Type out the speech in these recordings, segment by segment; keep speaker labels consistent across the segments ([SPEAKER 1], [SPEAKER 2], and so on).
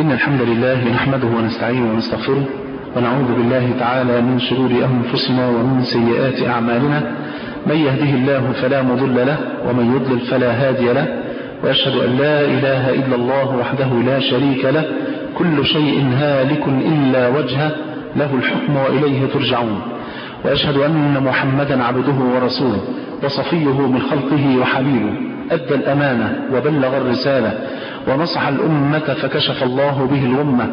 [SPEAKER 1] إن الحمد لله نحمده ونستعينه ونستغفره ونعوذ بالله تعالى من شرور أنفسنا ومن سيئات أعمالنا من يهده الله فلا مضل له ومن يضلل فلا هادي له وأشهد أن لا إله إلا الله وحده لا شريك له كل شيء هالك إلا وجهه له الحكم وإليه ترجعون وأشهد أن محمدا عبده ورسوله وصفيه من خلقه وحبيبه أدى الأمانة وبلغ الرسالة ونصح الأمة فكشف الله به الأمة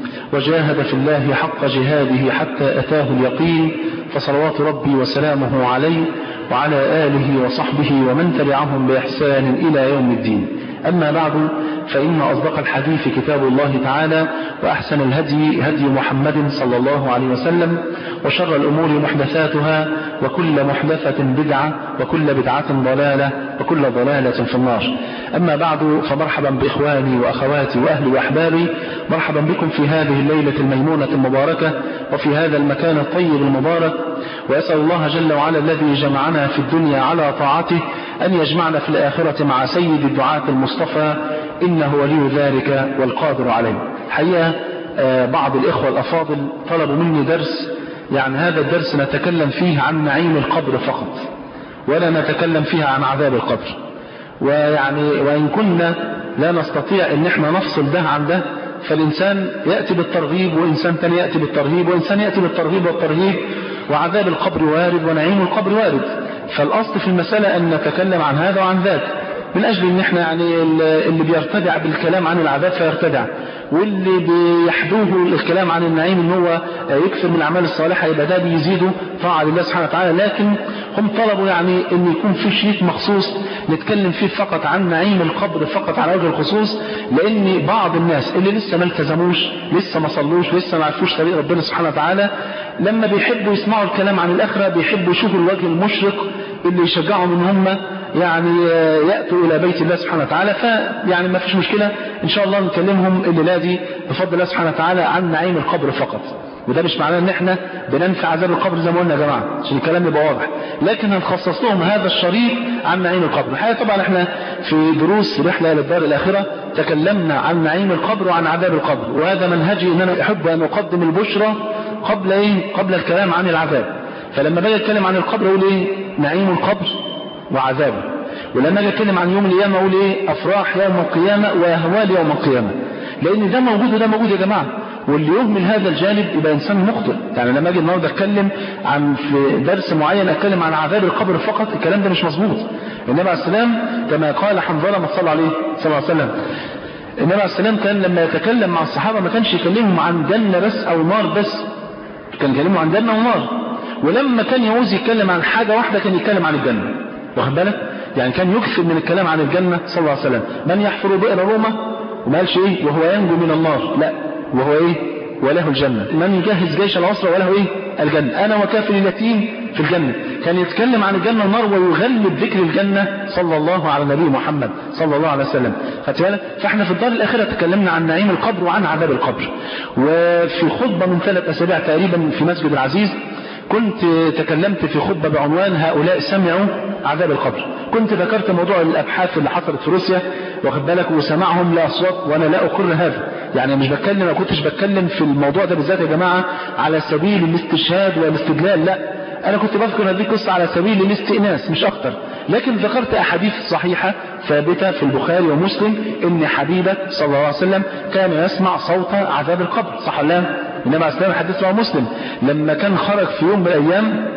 [SPEAKER 1] وجاهد في الله حق جهاده حتى أتاه اليقين فصلوات ربي وسلامه عليه وعلى آله وصحبه ومن تبعهم بإحسان إلى يوم الدين أما بعد فإن أصدق الحديث كتاب الله تعالى وأحسن الهدي هدي محمد صلى الله عليه وسلم وشر الأمور محدثاتها وكل محدثة بدعة وكل بدعة ضلالة وكل ضلالة في النار أما بعد فمرحبا بإخواني وأخواتي وأهلي وأحبابي مرحبا بكم في هذه الليلة الميمونة المباركة وفي هذا المكان الطيب المبارك وأسأل الله جل وعلا الذي جمعنا في الدنيا على طاعته أن يجمعنا في الآخرة مع سيد الدعاة المصطفى إنه ولي ذلك والقادر عليه حقيقة بعض الإخوة الأفاضل طلبوا مني درس يعني هذا الدرس نتكلم فيه عن نعيم القبر فقط ولا نتكلم فيها عن عذاب القبر ويعني وإن كنا لا نستطيع ان احنا نفصل ده عن ده فالإنسان يأتي بالترغيب وإنسان تاني يأتي بالترهيب وإنسان يأتي بالترغيب والترهيب وعذاب القبر وارد ونعيم القبر وارد فالأصل في المسألة أن نتكلم عن هذا وعن ذاك من أجل أن احنا يعني اللي بيرتدع بالكلام عن العذاب فيرتدع واللي بيحدوه الكلام عن النعيم ان هو يكثر من الأعمال الصالحة يبقى ده بيزيده طاعة لله سبحانه وتعالى لكن هم طلبوا يعني ان يكون في شريط مخصوص نتكلم فيه فقط عن نعيم القبر فقط على وجه الخصوص لان بعض الناس اللي لسه ما التزموش لسه ما صلوش لسه ما عرفوش طريق ربنا سبحانه وتعالى لما بيحبوا يسمعوا الكلام عن الآخرة بيحبوا يشوفوا الوجه المشرق اللي يشجعهم ان هم يعني يأتوا إلى بيت الله سبحانه وتعالى فيعني ما فيش مشكلة إن شاء الله نكلمهم الليلة دي بفضل الله سبحانه وتعالى عن نعيم القبر فقط وده مش معناه ان احنا بننفي عذاب القبر زي ما قلنا يا جماعه عشان الكلام يبقى واضح لكن هنخصص لهم هذا الشريط عن نعيم القبر الحقيقه طبعا احنا في دروس رحله الى الدار الاخره تكلمنا عن نعيم القبر وعن عذاب القبر وهذا منهجي ان انا احب ان اقدم البشرى قبل ايه قبل الكلام عن العذاب فلما باجي اتكلم عن القبر اقول ايه نعيم القبر وعذابه ولما اجي اتكلم عن يوم القيامه اقول ايه افراح يوم القيامه واهوال يوم القيامه لان ده موجود وده موجود يا جماعه واللي يهمل هذا الجانب يبقى انسان مخطئ يعني لما اجي النهارده اتكلم عن في درس معين اتكلم عن عذاب القبر فقط الكلام ده مش مظبوط النبي عليه السلام كما قال حنظله ما صلى عليه صلى الله عليه وسلم النبي عليه السلام كان لما يتكلم مع الصحابه ما كانش يكلمهم عن جنه بس او نار بس كان يكلمهم عن جنه ونار ولما كان يعوز يتكلم عن حاجه واحده كان يتكلم عن الجنه واخد بالك يعني كان يكثر من الكلام عن الجنه صلى الله عليه وسلم من يحفر بئر روما وما قالش ايه وهو ينجو من النار لا وهو ايه وله الجنة من يجهز جيش العسرة وله ايه الجنة انا وكافر اليتيم في الجنة كان يتكلم عن الجنة والنار ويغلب ذكر الجنة صلى الله على النبي محمد صلى الله عليه وسلم خدت بالك فاحنا في الدار الاخرة تكلمنا عن نعيم القبر وعن عذاب القبر وفي خطبة من ثلاث اسابيع تقريبا في مسجد العزيز كنت تكلمت في خطبة بعنوان هؤلاء سمعوا عذاب القبر كنت ذكرت موضوع الأبحاث اللي حصلت في روسيا واخد بالك وسمعهم لأصوات وأنا لا أقر هذا يعني مش بتكلم ما كنتش بتكلم في الموضوع ده بالذات يا جماعة على سبيل الاستشهاد والاستدلال لا أنا كنت بذكر هذه القصة على سبيل الاستئناس مش أكتر لكن ذكرت أحاديث صحيحة ثابتة في البخاري ومسلم إن حبيبك صلى الله عليه وسلم كان يسمع صوت عذاب القبر صح ولا إنما أسلام الحديث رواه مسلم لما كان خرج في يوم من الأيام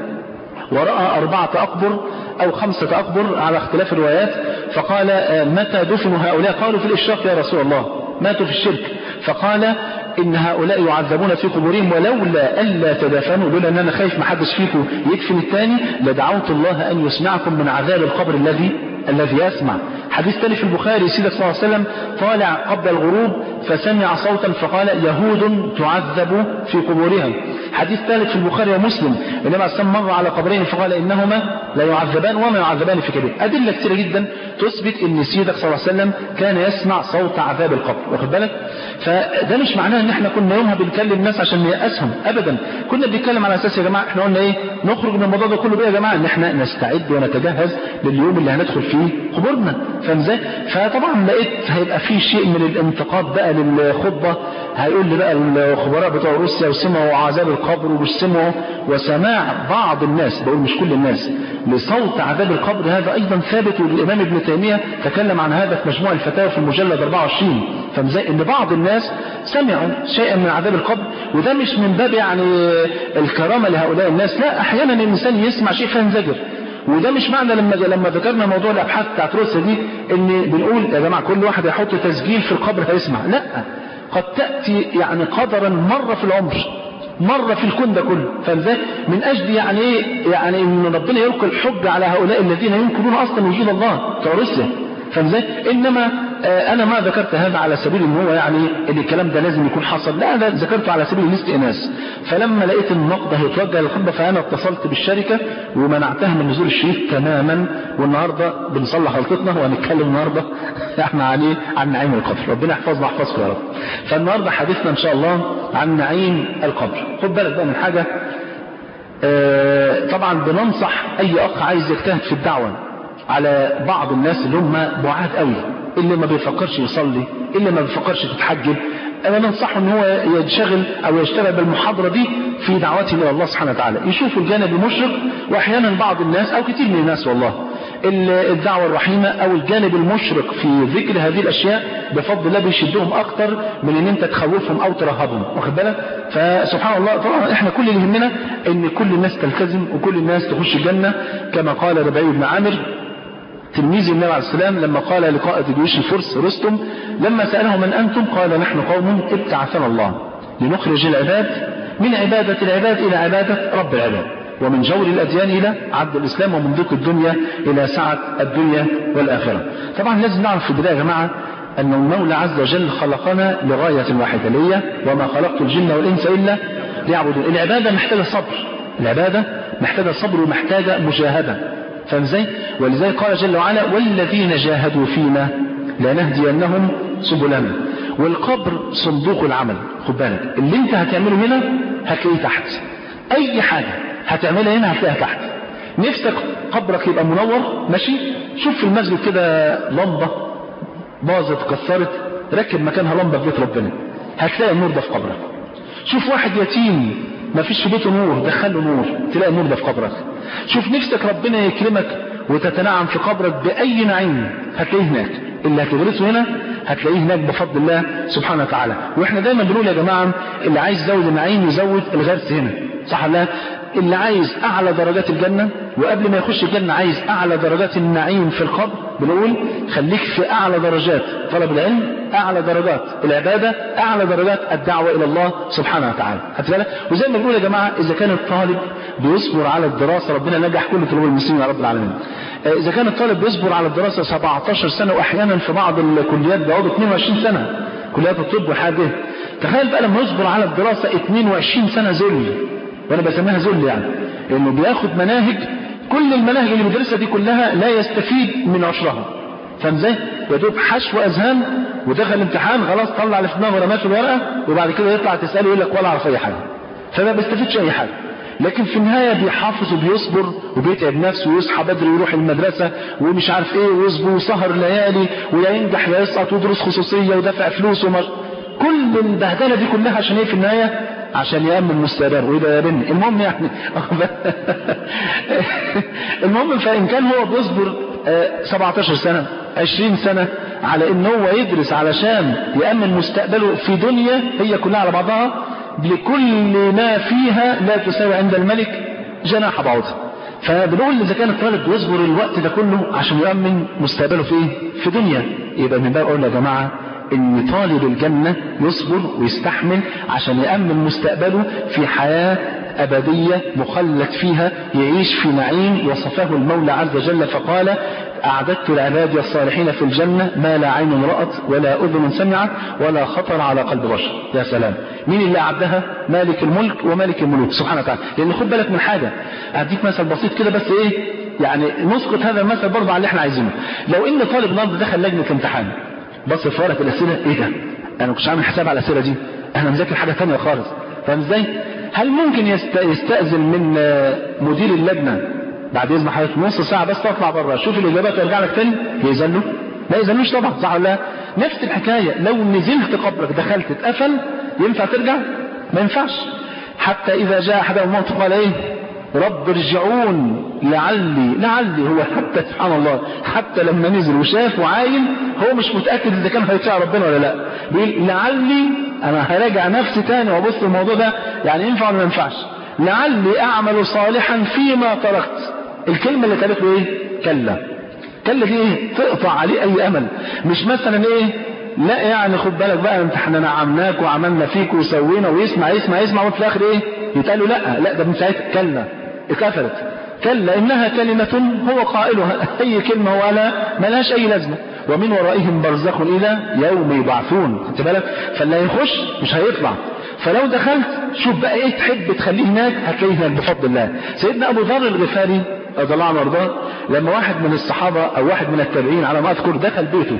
[SPEAKER 1] ورأى أربعة أقبر أو خمسة أقبر على اختلاف الروايات فقال متى دفنوا هؤلاء قالوا في الإشراق يا رسول الله ماتوا في الشرك فقال إن هؤلاء يعذبون في قبورهم ولولا ألا تدفنوا لولا أن أنا خايف ما حدش فيكم يدفن الثاني لدعوت الله أن يسمعكم من عذاب القبر الذي الذي يسمع حديث ثاني في البخاري سيدة صلى الله عليه وسلم طالع قبل الغروب فسمع صوتا فقال يهود تعذب في قبورها حديث ثالث في البخاري ومسلم النبي عليه الصلاه مر على قبرين فقال انهما لا يعذبان وما يعذبان في كبير ادله كثيره جدا تثبت ان سيدك صلى الله عليه وسلم كان يسمع صوت عذاب القبر واخد بالك فده مش معناه ان احنا كنا يومها بنكلم الناس عشان نيأسهم ابدا كنا بنتكلم على اساس يا جماعه احنا قلنا ايه نخرج من الموضوع ده كله بيه يا جماعه ان احنا نستعد ونتجهز لليوم اللي هندخل فيه قبورنا فاهم ازاي فطبعا لقيت هيبقى في شيء من الانتقاد بقى للخطبه هيقول لي بقى الخبراء بتوع روسيا وسمعوا عذاب القبر ومش سمعوا وسماع بعض الناس بقول مش كل الناس لصوت عذاب القبر هذا ايضا ثابت والامام ابن تيميه تكلم عن هذا في مجموع الفتاوى في المجلد 24 فمزاي ان بعض الناس سمعوا شيئا من عذاب القبر وده مش من باب يعني الكرامه لهؤلاء الناس لا احيانا الانسان يسمع شيء فينزجر وده مش معنى لما لما ذكرنا موضوع الابحاث بتاعت روسيا دي ان بنقول يا جماعه كل واحد يحط تسجيل في القبر هيسمع لا قد تاتي يعني قدرا مره في العمر مرة في الكون ده كله فازاي من اجل يعني ايه يعني ان ربنا يلقي الحج على هؤلاء الذين ينكرون اصلا وجود الله بتوع روسيا فازاي انما آه انا ما ذكرت هذا على سبيل ان هو يعني ان الكلام ده لازم يكون حصل لا ده ذكرته على سبيل الاستئناس فلما لقيت النقد هيتوجه للخطبه فانا اتصلت بالشركه ومنعتها من نزول الشريط تماما والنهارده بنصلح غلطتنا وهنتكلم النهارده احنا عن ايه عن نعيم القبر ربنا يحفظنا يحفظكم يا رب فالنهارده حديثنا ان شاء الله عن نعيم القبر خد بالك بقى من حاجه آه طبعا بننصح اي اخ عايز يجتهد في الدعوه على بعض الناس اللي هم بعاد قوي اللي ما بيفكرش يصلي اللي ما بيفكرش تتحجب انا ننصحه ان هو ينشغل او يشتغل بالمحاضرة دي في دعوته الى الله سبحانه وتعالى يشوف الجانب المشرق واحيانا بعض الناس او كتير من الناس والله الدعوة الرحيمة او الجانب المشرق في ذكر هذه الاشياء بفضل الله بيشدهم اكتر من ان انت تخوفهم او ترهبهم واخد بالك فسبحان الله طبعا احنا كل اللي يهمنا ان كل الناس تلتزم وكل الناس تخش الجنة كما قال ربيع بن عامر تلميذ النبي عليه السلام لما قال لقائد جيوش الفرس رستم لما سأله من أنتم قال نحن قوم ابتعثنا الله لنخرج العباد من عبادة العباد إلى عبادة رب العباد ومن جور الأديان إلى عبد الإسلام ومن ضيق الدنيا إلى سعة الدنيا والآخرة طبعا لازم نعرف في البداية يا جماعة أن المولى عز وجل خلقنا لغاية واحدة ليا وما خلقت الجن والإنس إلا ليعبدون العبادة محتاجة صبر العبادة محتاجة صبر ومحتاجة مجاهدة فاهم ازاي؟ ولذلك قال جل وعلا والذين جاهدوا فينا لنهدينهم سبلنا والقبر صندوق العمل خد بالك اللي انت هتعمله هنا هتلاقيه تحت اي حاجة هتعملها هنا هتلاقيها تحت نفسك قبرك يبقى منور ماشي شوف في المسجد كده لمبة باظت كسرت ركب مكانها لمبة في بيت ربنا هتلاقي النور ده في قبرك شوف واحد يتيم ما فيش في بيته نور دخله نور تلاقي النور ده في قبرك شوف نفسك ربنا يكرمك وتتنعم في قبرك بأي نعيم هتلاقيه هناك اللي هتدرسه هنا هتلاقيه هناك بفضل الله سبحانه وتعالى واحنا دايما بنقول يا جماعة اللي عايز يزود النعيم يزود الغرس هنا صح لا اللي عايز اعلى درجات الجنة وقبل ما يخش الجنة عايز اعلى درجات النعيم في القبر بنقول خليك في اعلى درجات طلب العلم اعلى درجات العبادة اعلى درجات الدعوة الى الله سبحانه وتعالى خدت بالك وزي ما بنقول يا جماعة اذا كان الطالب بيصبر على الدراسة ربنا نجح كل طلاب المسلمين يا رب العالمين اذا كان الطالب بيصبر على الدراسة 17 سنة واحيانا في بعض الكليات بيقعدوا 22 سنة كليات الطب وحاجة تخيل بقى لما يصبر على الدراسة 22 سنة ذل وانا بسميها ذل يعني انه بياخد مناهج كل المناهج اللي بيدرسها دي كلها لا يستفيد من عشرها فاهم ازاي؟ يا دوب حشو اذهان ودخل الامتحان خلاص طلع اللي في دماغه ورماه في الورقه وبعد كده يطلع تساله يقول لك ولا اعرف اي حاجه فما بيستفيدش اي حاجه لكن في النهاية بيحافظ وبيصبر وبيتعب نفسه ويصحى بدري ويروح المدرسة ومش عارف ايه ويصبر وسهر ليالي ويا ينجح يا يسقط ويدرس خصوصية ودفع فلوس ومر كل البهدلة دي كلها عشان ايه في النهاية عشان يأمن مستقبله ويبقى يا بني المهم يعني المهم فإن كان هو بيصبر 17 سنة 20 سنة على ان هو يدرس علشان يأمن مستقبله في دنيا هي كلها على بعضها لكل ما فيها لا تساوي عند الملك جناح بعوضة فبنقول إذا كان الطالب يصبر الوقت ده كله عشان يؤمن مستقبله في ايه؟ في دنيا يبقى من باب أقول يا جماعة ان طالب الجنة يصبر ويستحمل عشان يأمن مستقبله في حياة أبدية مخلد فيها يعيش في نعيم وصفه المولى عز وجل فقال أعددت لعبادي الصالحين في الجنة ما لا عين رأت ولا أذن سمعت ولا خطر على قلب بشر يا سلام مين اللي أعدها مالك الملك ومالك الملوك سبحانه وتعالى لأن خد بالك من حاجة أديك مثل بسيط كده بس إيه يعني نسقط هذا المثل برضه على اللي احنا عايزينه لو ان طالب النهارده دخل لجنه امتحان بص في ورقه الاسئله ايه ده انا ما كنتش عامل حساب على الاسئله دي انا مذاكر حاجه ثانيه خالص فاهم ازاي هل ممكن يست... يستاذن من مدير اللجنه بعد اذن حضرتك نص ساعه بس تطلع بره شوف الاجابات وارجع لك تاني يأذن له ما يأذنوش طبعا صح ولا لا نفس الحكايه لو نزلت قبرك دخلت اتقفل ينفع ترجع ما ينفعش حتى اذا جاء احدهم الموت قال ايه رب ارجعون لعلي لعلي هو حتى سبحان الله حتى لما نزل وشاف وعاين هو مش متأكد إذا كان هيطيع ربنا ولا لا بيقول لعلي أنا هراجع نفسي تاني وأبص الموضوع ده يعني ينفع ولا ما ينفعش لعلي أعمل صالحا فيما تركت الكلمة اللي قالت له إيه كلا كلا دي إيه تقطع عليه أي أمل مش مثلا إيه لا يعني خد بالك بقى انت احنا نعمناك وعملنا فيك وسوينا ويسمع يسمع يسمع وفي الاخر ايه يتقال له لا لا ده من ساعتها كلا اتقفلت كلا انها كلمة هو قائلها اي كلمة ولا ملهاش اي لازمة ومن ورائهم برزخ الى يوم يبعثون خدت بالك فاللي هيخش مش هيطلع فلو دخلت شوف بقى ايه تحب تخليه هناك هتلاقيه هناك بفضل الله سيدنا ابو ذر الغفاري رضي الله عنه وارضاه لما واحد من الصحابة او واحد من التابعين على ما اذكر دخل بيته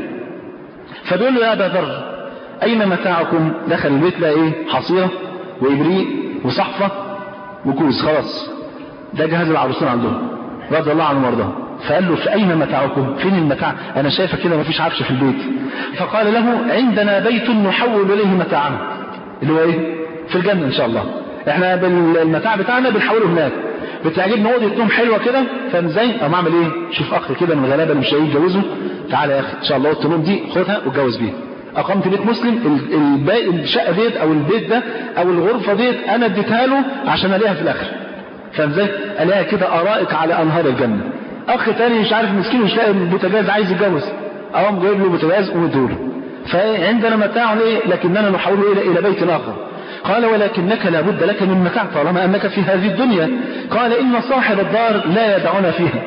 [SPEAKER 1] فبيقول له يا ابا ذر اين متاعكم دخل البيت لقى ايه حصيرة وابريق وصحفة وكوز خلاص ده جهاز العروسين عندهم رضي الله عنهم وارضاه فقال له في اين متاعكم فين المتاع انا شايفه كده مفيش عفش في البيت فقال له عندنا بيت نحول اليه متاعنا اللي هو ايه في الجنه ان شاء الله احنا بالمتاع بتاعنا بنحوله هناك بتعجبني اوضه نوم حلوه كده فاهم ازاي اقوم اعمل ايه شوف اخ كده من الغلابه اللي مش هيتجوزه تعالى يا اخي ان شاء الله اوضه النوم دي خدها واتجوز بيها اقمت بيت مسلم الشقه ديت او البيت ده او الغرفه ديت انا اديتها له عشان الاقيها في الاخر فاهم ازاي الاقيها كده ارائك على انهار الجنه اخ تاني مش عارف مسكين مش لاقي بوتاجاز عايز يتجوز اقوم جايب له بوتاجاز ومديله فعندنا متاع ايه لكننا نحوله الى الى بيت اخر قال ولكنك لابد لك من متاع طالما انك في هذه الدنيا قال ان صاحب الدار لا يدعنا فيها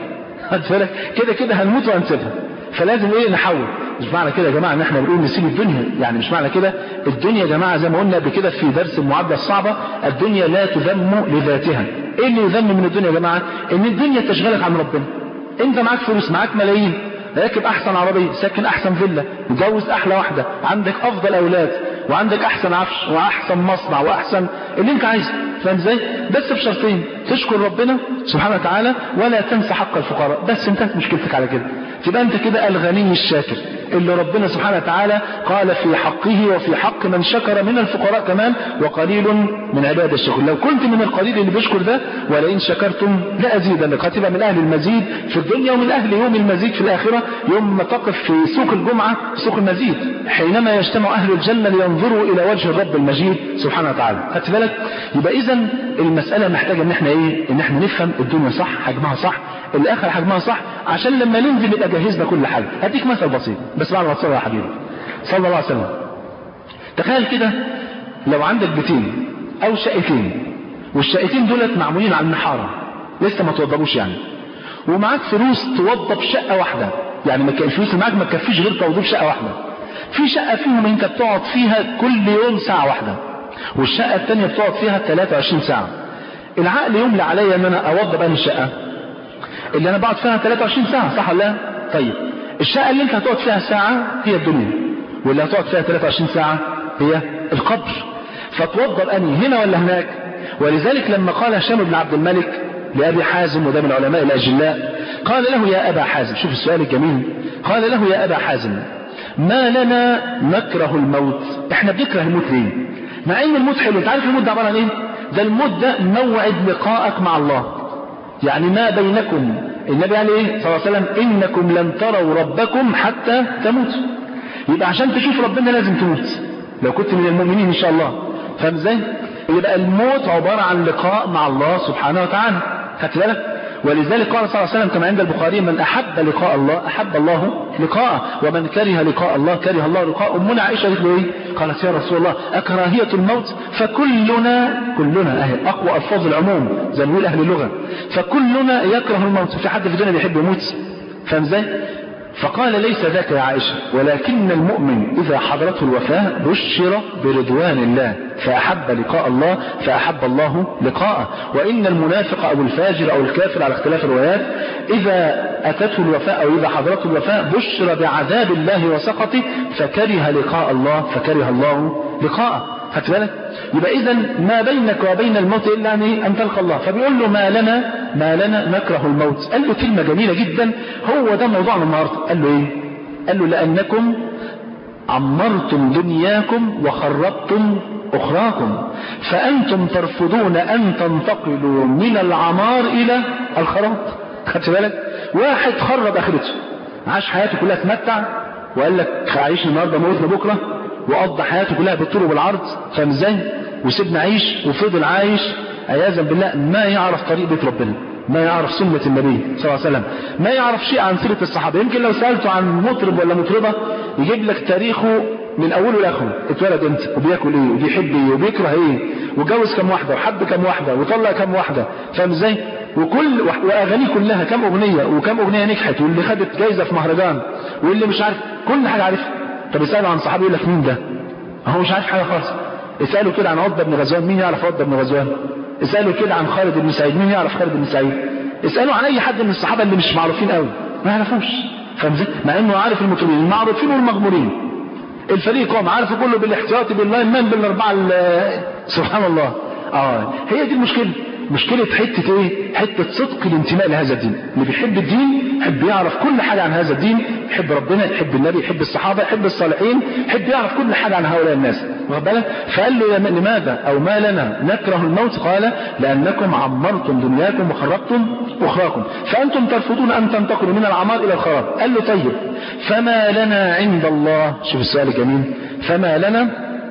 [SPEAKER 1] كده كده هنموت وهنسيبها فلازم ايه نحول مش معنى كده يا جماعه ان احنا بنقول نسيب الدنيا يعني مش معنى كده الدنيا يا جماعه زي ما قلنا قبل كده في درس المعادله الصعبه الدنيا لا تذم لذاتها ايه اللي يذم من الدنيا يا جماعه ان الدنيا تشغلك عن ربنا انت معاك فلوس معاك ملايين راكب احسن عربيه ساكن احسن فيلا متجوز احلى واحده عندك افضل اولاد وعندك احسن عفش واحسن مصنع واحسن اللي انت عايزه فاهم ازاي بس بشرطين تشكر ربنا سبحانه وتعالى ولا تنسى حق الفقراء بس انتهت مشكلتك على كده تبقى انت كده الغني الشاكر اللي ربنا سبحانه وتعالى قال في حقه وفي حق من شكر من الفقراء كمان وقليل من عباد الشكر لو كنت من القليل اللي بيشكر ده ولئن شكرتم لأزيدنك هتبقى من أهل المزيد في الدنيا ومن أهل يوم المزيد في الآخرة يوم ما تقف في سوق الجمعة سوق المزيد حينما يجتمع أهل الجنة لينظروا إلى وجه الرب المجيد سبحانه وتعالى خدت بالك يبقى إذا المسألة محتاجة إن احنا إيه إن احنا نفهم الدنيا صح حجمها صح الآخر حجمها صح عشان لما ننزل يبقى جهزنا كل حاجة هديك مثل بسيط بس بعد ما تصلي يا حبيبي صلى الله عليه وسلم تخيل كده لو عندك بيتين أو شقتين والشقتين دولت معمولين على المحارة لسه ما توضبوش يعني ومعاك فلوس توضب شقة واحدة يعني الفلوس اللي معاك ما تكفيش غير توضيب شقة واحدة في شقة فيهم انت بتقعد فيها كل يوم ساعة واحدة والشقة الثانية بتقعد فيها 23 ساعة العقل يملى عليا ان انا اوضب انهي شقة اللي انا بقعد فيها 23 ساعة صح ولا لا طيب الشقة اللي انت هتقعد فيها ساعة هي الدنيا واللي هتقعد فيها 23 ساعة هي القبر فتوضب انهي هنا ولا هناك ولذلك لما قال هشام بن عبد الملك لأبي حازم وده من العلماء الأجلاء قال له يا أبا حازم شوف السؤال الجميل قال له يا أبا حازم ما لنا نكره الموت احنا بنكره الموت ليه مع ان الموت حلو انت عارف الموت ده عباره عن ايه ده الموت ده موعد لقائك مع الله يعني ما بينكم النبي قال ايه صلى الله عليه وسلم انكم لن تروا ربكم حتى تموتوا يبقى عشان تشوف ربنا لازم تموت لو كنت من المؤمنين ان شاء الله فاهم ازاي يبقى الموت عباره عن لقاء مع الله سبحانه وتعالى خدت بالك ولذلك قال صلى الله عليه وسلم كما عند البخاري من أحب لقاء الله أحب الله لقاءه ومن كره لقاء الله كره الله لقاء أمنا عائشة قالت له إيه قالت يا رسول الله أكراهية الموت فكلنا كلنا أهل أقوى ألفاظ العموم زي ما أهل اللغة فكلنا يكره الموت في حد في الدنيا بيحب يموت فاهم ازاي فقال ليس ذاك يا عائشة ولكن المؤمن إذا حضرته الوفاة بشر برضوان الله فأحب لقاء الله فأحب الله لقاءه وإن المنافق أو الفاجر أو الكافر على اختلاف الروايات إذا أتته الوفاة أو إذا حضرته الوفاة بشر بعذاب الله وسخطه فكره لقاء الله فكره الله لقاءه خدت بالك يبقى اذا ما بينك وبين الموت الا ان ان تلقى الله فبيقول له ما لنا ما لنا نكره الموت قال له كلمه جميله جدا هو ده موضوعنا النهارده قال له ايه قال له لانكم عمرتم دنياكم وخربتم اخراكم فانتم ترفضون ان تنتقلوا من العمار الى الخراب خدت بالك واحد خرب اخرته عاش حياته كلها تمتع وقال لك عايشني النهارده موتنا بكره وقضى حياته كلها بالطول وبالعرض فاهم ازاي وسيبنا عيش وفضل عايش عياذا بالله ما يعرف طريق بيت ربنا ما يعرف سنة النبي صلى الله عليه وسلم ما يعرف شيء عن سيرة الصحابة يمكن لو سألته عن مطرب ولا مطربة يجيب لك تاريخه من أوله لآخره اتولد امتى وبياكل ايه وبيحب ايه وبيكره ايه وجوز كم واحدة وحب كم واحدة وطلق كم واحدة فاهم ازاي وكل واغانيه كلها كم اغنية وكم اغنية نجحت واللي خدت جايزة في مهرجان واللي مش عارف كل حاجة عارفها طب اسأله عن صحابي يقول لك مين ده هو مش عارف حاجة خالص اسأله كده عن عتبة بن غزوان مين يعرف عتبة بن غزوان اسأله كده عن خالد بن سعيد مين يعرف خالد بن سعيد اسأله عن اي حد من الصحابة اللي مش معروفين قوي ما يعرفوش فاهم ازاي مع انه عارف المطلوبين المعروفين والمغمورين الفريق قام عارف كله بالاحتياطي باللاين مان بالاربعه سبحان الله اه هي دي المشكله مشكلة حتة ايه حتة صدق الانتماء لهذا الدين اللي بيحب الدين يحب يعرف كل حاجة عن هذا الدين يحب ربنا يحب النبي يحب الصحابة يحب الصالحين يحب يعرف كل حاجة عن هؤلاء الناس واخد بالك فقال له لماذا او ما لنا نكره الموت قال لانكم عمرتم دنياكم وخربتم اخراكم فانتم ترفضون ان تنتقلوا من العمار الى الخراب قال له طيب فما لنا عند الله شوف السؤال الجميل فما لنا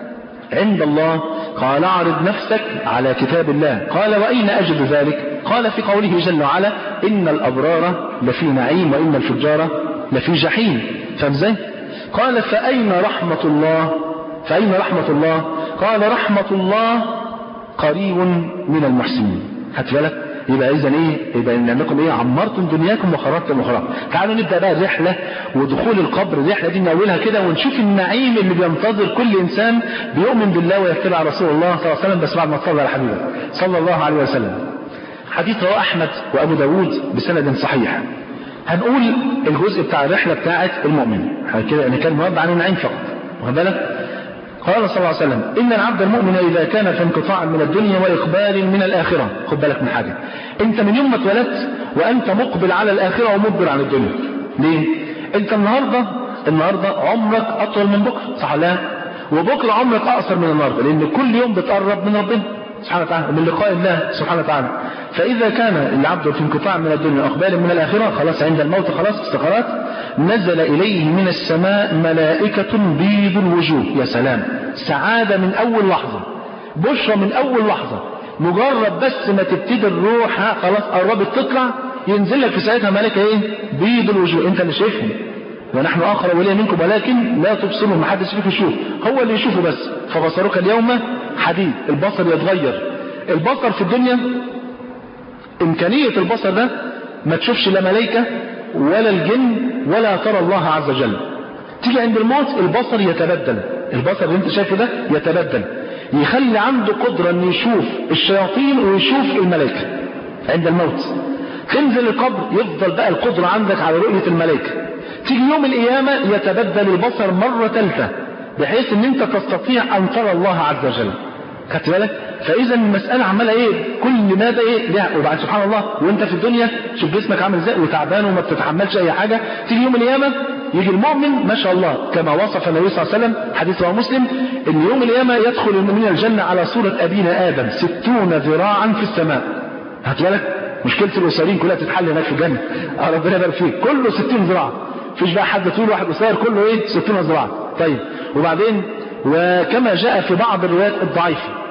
[SPEAKER 1] عند الله قال اعرض نفسك على كتاب الله قال وأين أجد ذلك قال في قوله جل وعلا إن الأبرار لفي نعيم وإن الفجار لفي جحيم فاهم ازاي قال فأين رحمة الله فأين رحمة الله قال رحمة الله قريب من المحسنين خدت بالك يبقى اذا ايه يبقى ان انكم ايه عمرتم دنياكم وخربتم اخراكم تعالوا نبدا بقى الرحله ودخول القبر الرحله دي نقولها كده ونشوف النعيم اللي بينتظر كل انسان بيؤمن بالله ويتبع رسول الله صلى الله عليه وسلم بس بعد ما تصلى على حبيبه صلى الله عليه وسلم حديث رواه احمد وابو داود بسند صحيح هنقول الجزء بتاع الرحله بتاعه المؤمن كده يعني كان موضع عن النعيم فقط واخد بالك قال صلى الله عليه وسلم إن العبد المؤمن إذا كان في انقطاع من الدنيا وإقبال من الآخرة خد بالك من حاجة أنت من يوم ما اتولدت وأنت مقبل على الآخرة ومدبر عن الدنيا ليه؟ أنت النهاردة النهاردة عمرك أطول من بكرة صح لا؟ وبكرة عمرك أقصر من النهاردة لأن كل يوم بتقرب من ربنا سبحانه وتعالى من لقاء الله سبحانه وتعالى فإذا كان العبد في انقطاع من الدنيا وإقبال من الآخرة خلاص عند الموت خلاص استقرات نزل إليه من السماء ملائكة بيض الوجوه يا سلام سعادة من أول لحظة بشرى من أول لحظة مجرد بس ما تبتدي الروح ها خلاص قربت تطلع ينزل لك في ساعتها ملائكة ايه بيض الوجوه انت اللي شايفهم ونحن اقرب اليه منكم ولكن لا تبصرون ما حدش فيكم يشوف هو اللي يشوفه بس فبصرك اليوم حديد البصر يتغير البصر في الدنيا امكانية البصر ده ما تشوفش لا ملائكة ولا الجن ولا ترى الله عز وجل تيجي عند الموت البصر يتبدل البصر اللي انت شايفه ده يتبدل يخلي عنده قدرة انه يشوف الشياطين ويشوف الملائكة عند الموت تنزل القبر يفضل بقى القدرة عندك على رؤية الملائكة تيجي يوم القيامة يتبدل البصر مرة ثالثة بحيث ان انت تستطيع ان ترى الله عز وجل خدت بالك فاذا المساله عماله ايه كل ماذا ايه ليها وبعد سبحان الله وانت في الدنيا شوف جسمك عامل ازاي وتعبان وما بتتحملش اي حاجه تيجي يوم القيامه يجي المؤمن ما شاء الله كما وصف النبي صلى الله عليه وسلم حديث رواه مسلم ان يوم القيامه يدخل المؤمنين الجنه على صوره ابينا ادم ستون ذراعا في السماء هات بالك مشكله الاسرين كلها تتحل هناك في الجنه ربنا يبارك فيك كله 60 ذراع مفيش بقى حد طول واحد قصير كله ايه 60 ذراع طيب وبعدين وكما جاء في بعض الروايات الضعيفه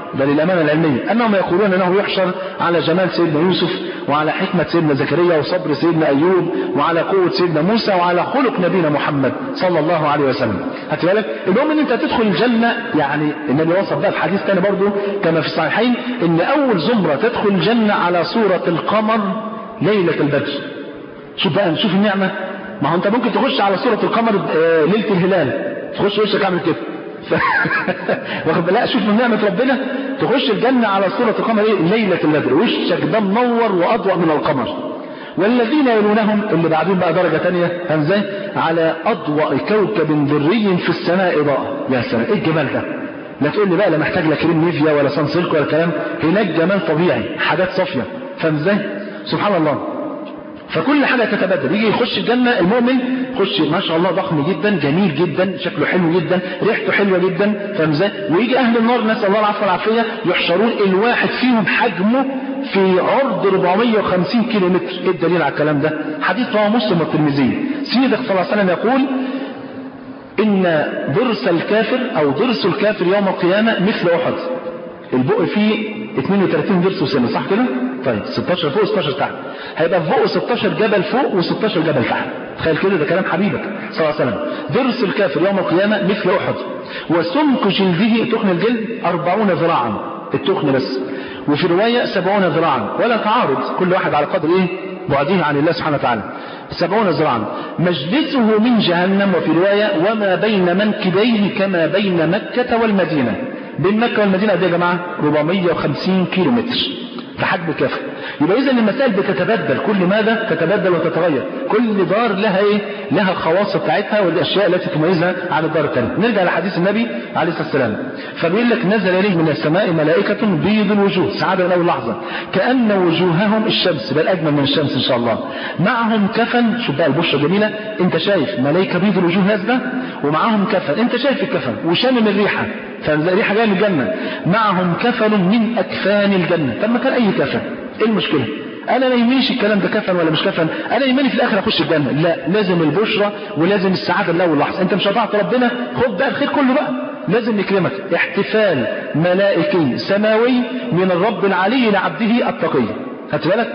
[SPEAKER 1] بل الأمانة العلمية أنهم يقولون أنه يحشر على جمال سيدنا يوسف وعلى حكمة سيدنا زكريا وصبر سيدنا أيوب وعلى قوة سيدنا موسى وعلى خلق نبينا محمد صلى الله عليه وسلم هات بالك المهم ان انت تدخل الجنة يعني النبي وصف بقى في حديث تاني برضه كما في الصحيحين ان اول زمرة تدخل الجنة على صورة القمر ليلة البدر شوف بقى شوف النعمة ما هو انت ممكن تخش على صورة القمر ليلة الهلال تخش وشك عامل كده ف... واخد لا شوف من نعمة ربنا تخش الجنة على صورة القمر ايه ليلة البدر وشك ده منور وأضوأ من القمر والذين يلونهم اللي بعدين بقى درجة تانية ازاي على أضوأ كوكب دري في السماء إضاءة يا سلام ايه الجمال ده لا تقول لي بقى لا محتاج لا كريم نيفيا ولا سان سيلك ولا كلام هناك جمال طبيعي حاجات صافية فاهم ازاي سبحان الله فكل حاجة تتبدل يجي يخش الجنة المؤمن يخش ما شاء الله ضخم جدا جميل جدا شكله حلو جدا ريحته حلوة جدا فاهم ازاي ويجي أهل النار نسأل الله العفو والعافية يحشرون الواحد فيهم حجمه في عرض 450 كيلو متر ايه الدليل على الكلام ده حديث رواه مسلم والترمذي سيدك صلى الله عليه وسلم يقول إن ضرس الكافر أو ضرس الكافر يوم القيامة مثل أحد البق فيه 32 ضرس وسنة صح كده؟ طيب 16 فوق 16 تحت هيبقى فوق 16 جبل فوق و16 جبل تحت تخيل كده ده كلام حبيبك صلى الله عليه وسلم ضرس الكافر يوم القيامة مثل أحد وسمك جلده تخن الجلد 40 ذراعا التخن بس وفي رواية 70 ذراعا ولا تعارض كل واحد على قدر ايه بعده عن الله سبحانه وتعالى سبعون ذراعا مجلسه من جهنم وفي رواية وما بين منكبيه كما بين مكة والمدينة بين مكة والمدينة دي يا جماعة 450 كيلو متر في حجم الكافر يبقى إذا المسائل بتتبدل كل ماذا تتبدل وتتغير كل دار لها إيه لها الخواص بتاعتها والأشياء التي تميزها عن الدار الثانية نرجع لحديث النبي عليه الصلاة والسلام فبيقول لك نزل إليه من السماء ملائكة بيض الوجوه سعادة من أول لحظة كأن وجوههم الشمس بل أجمل من الشمس إن شاء الله معهم كفن شوف بقى البشرة جميلة أنت شايف ملائكة بيض الوجوه نازلة ومعاهم كفن أنت شايف الكفن وشامم الريحة فالريحة جاية من الجنة معهم كفن من أكفان الجنة طب ما كان أي كفن ايه المشكلة انا ما يهمنيش الكلام ده كفن ولا مش كفن انا يهمني في الاخر اخش الجنة لا لازم البشرى ولازم السعادة الاول لحظة انت مش هتعطي ربنا خد بقى الخير كله بقى لازم نكرمك احتفال ملائكي سماوي من الرب العلي لعبده التقي هات بالك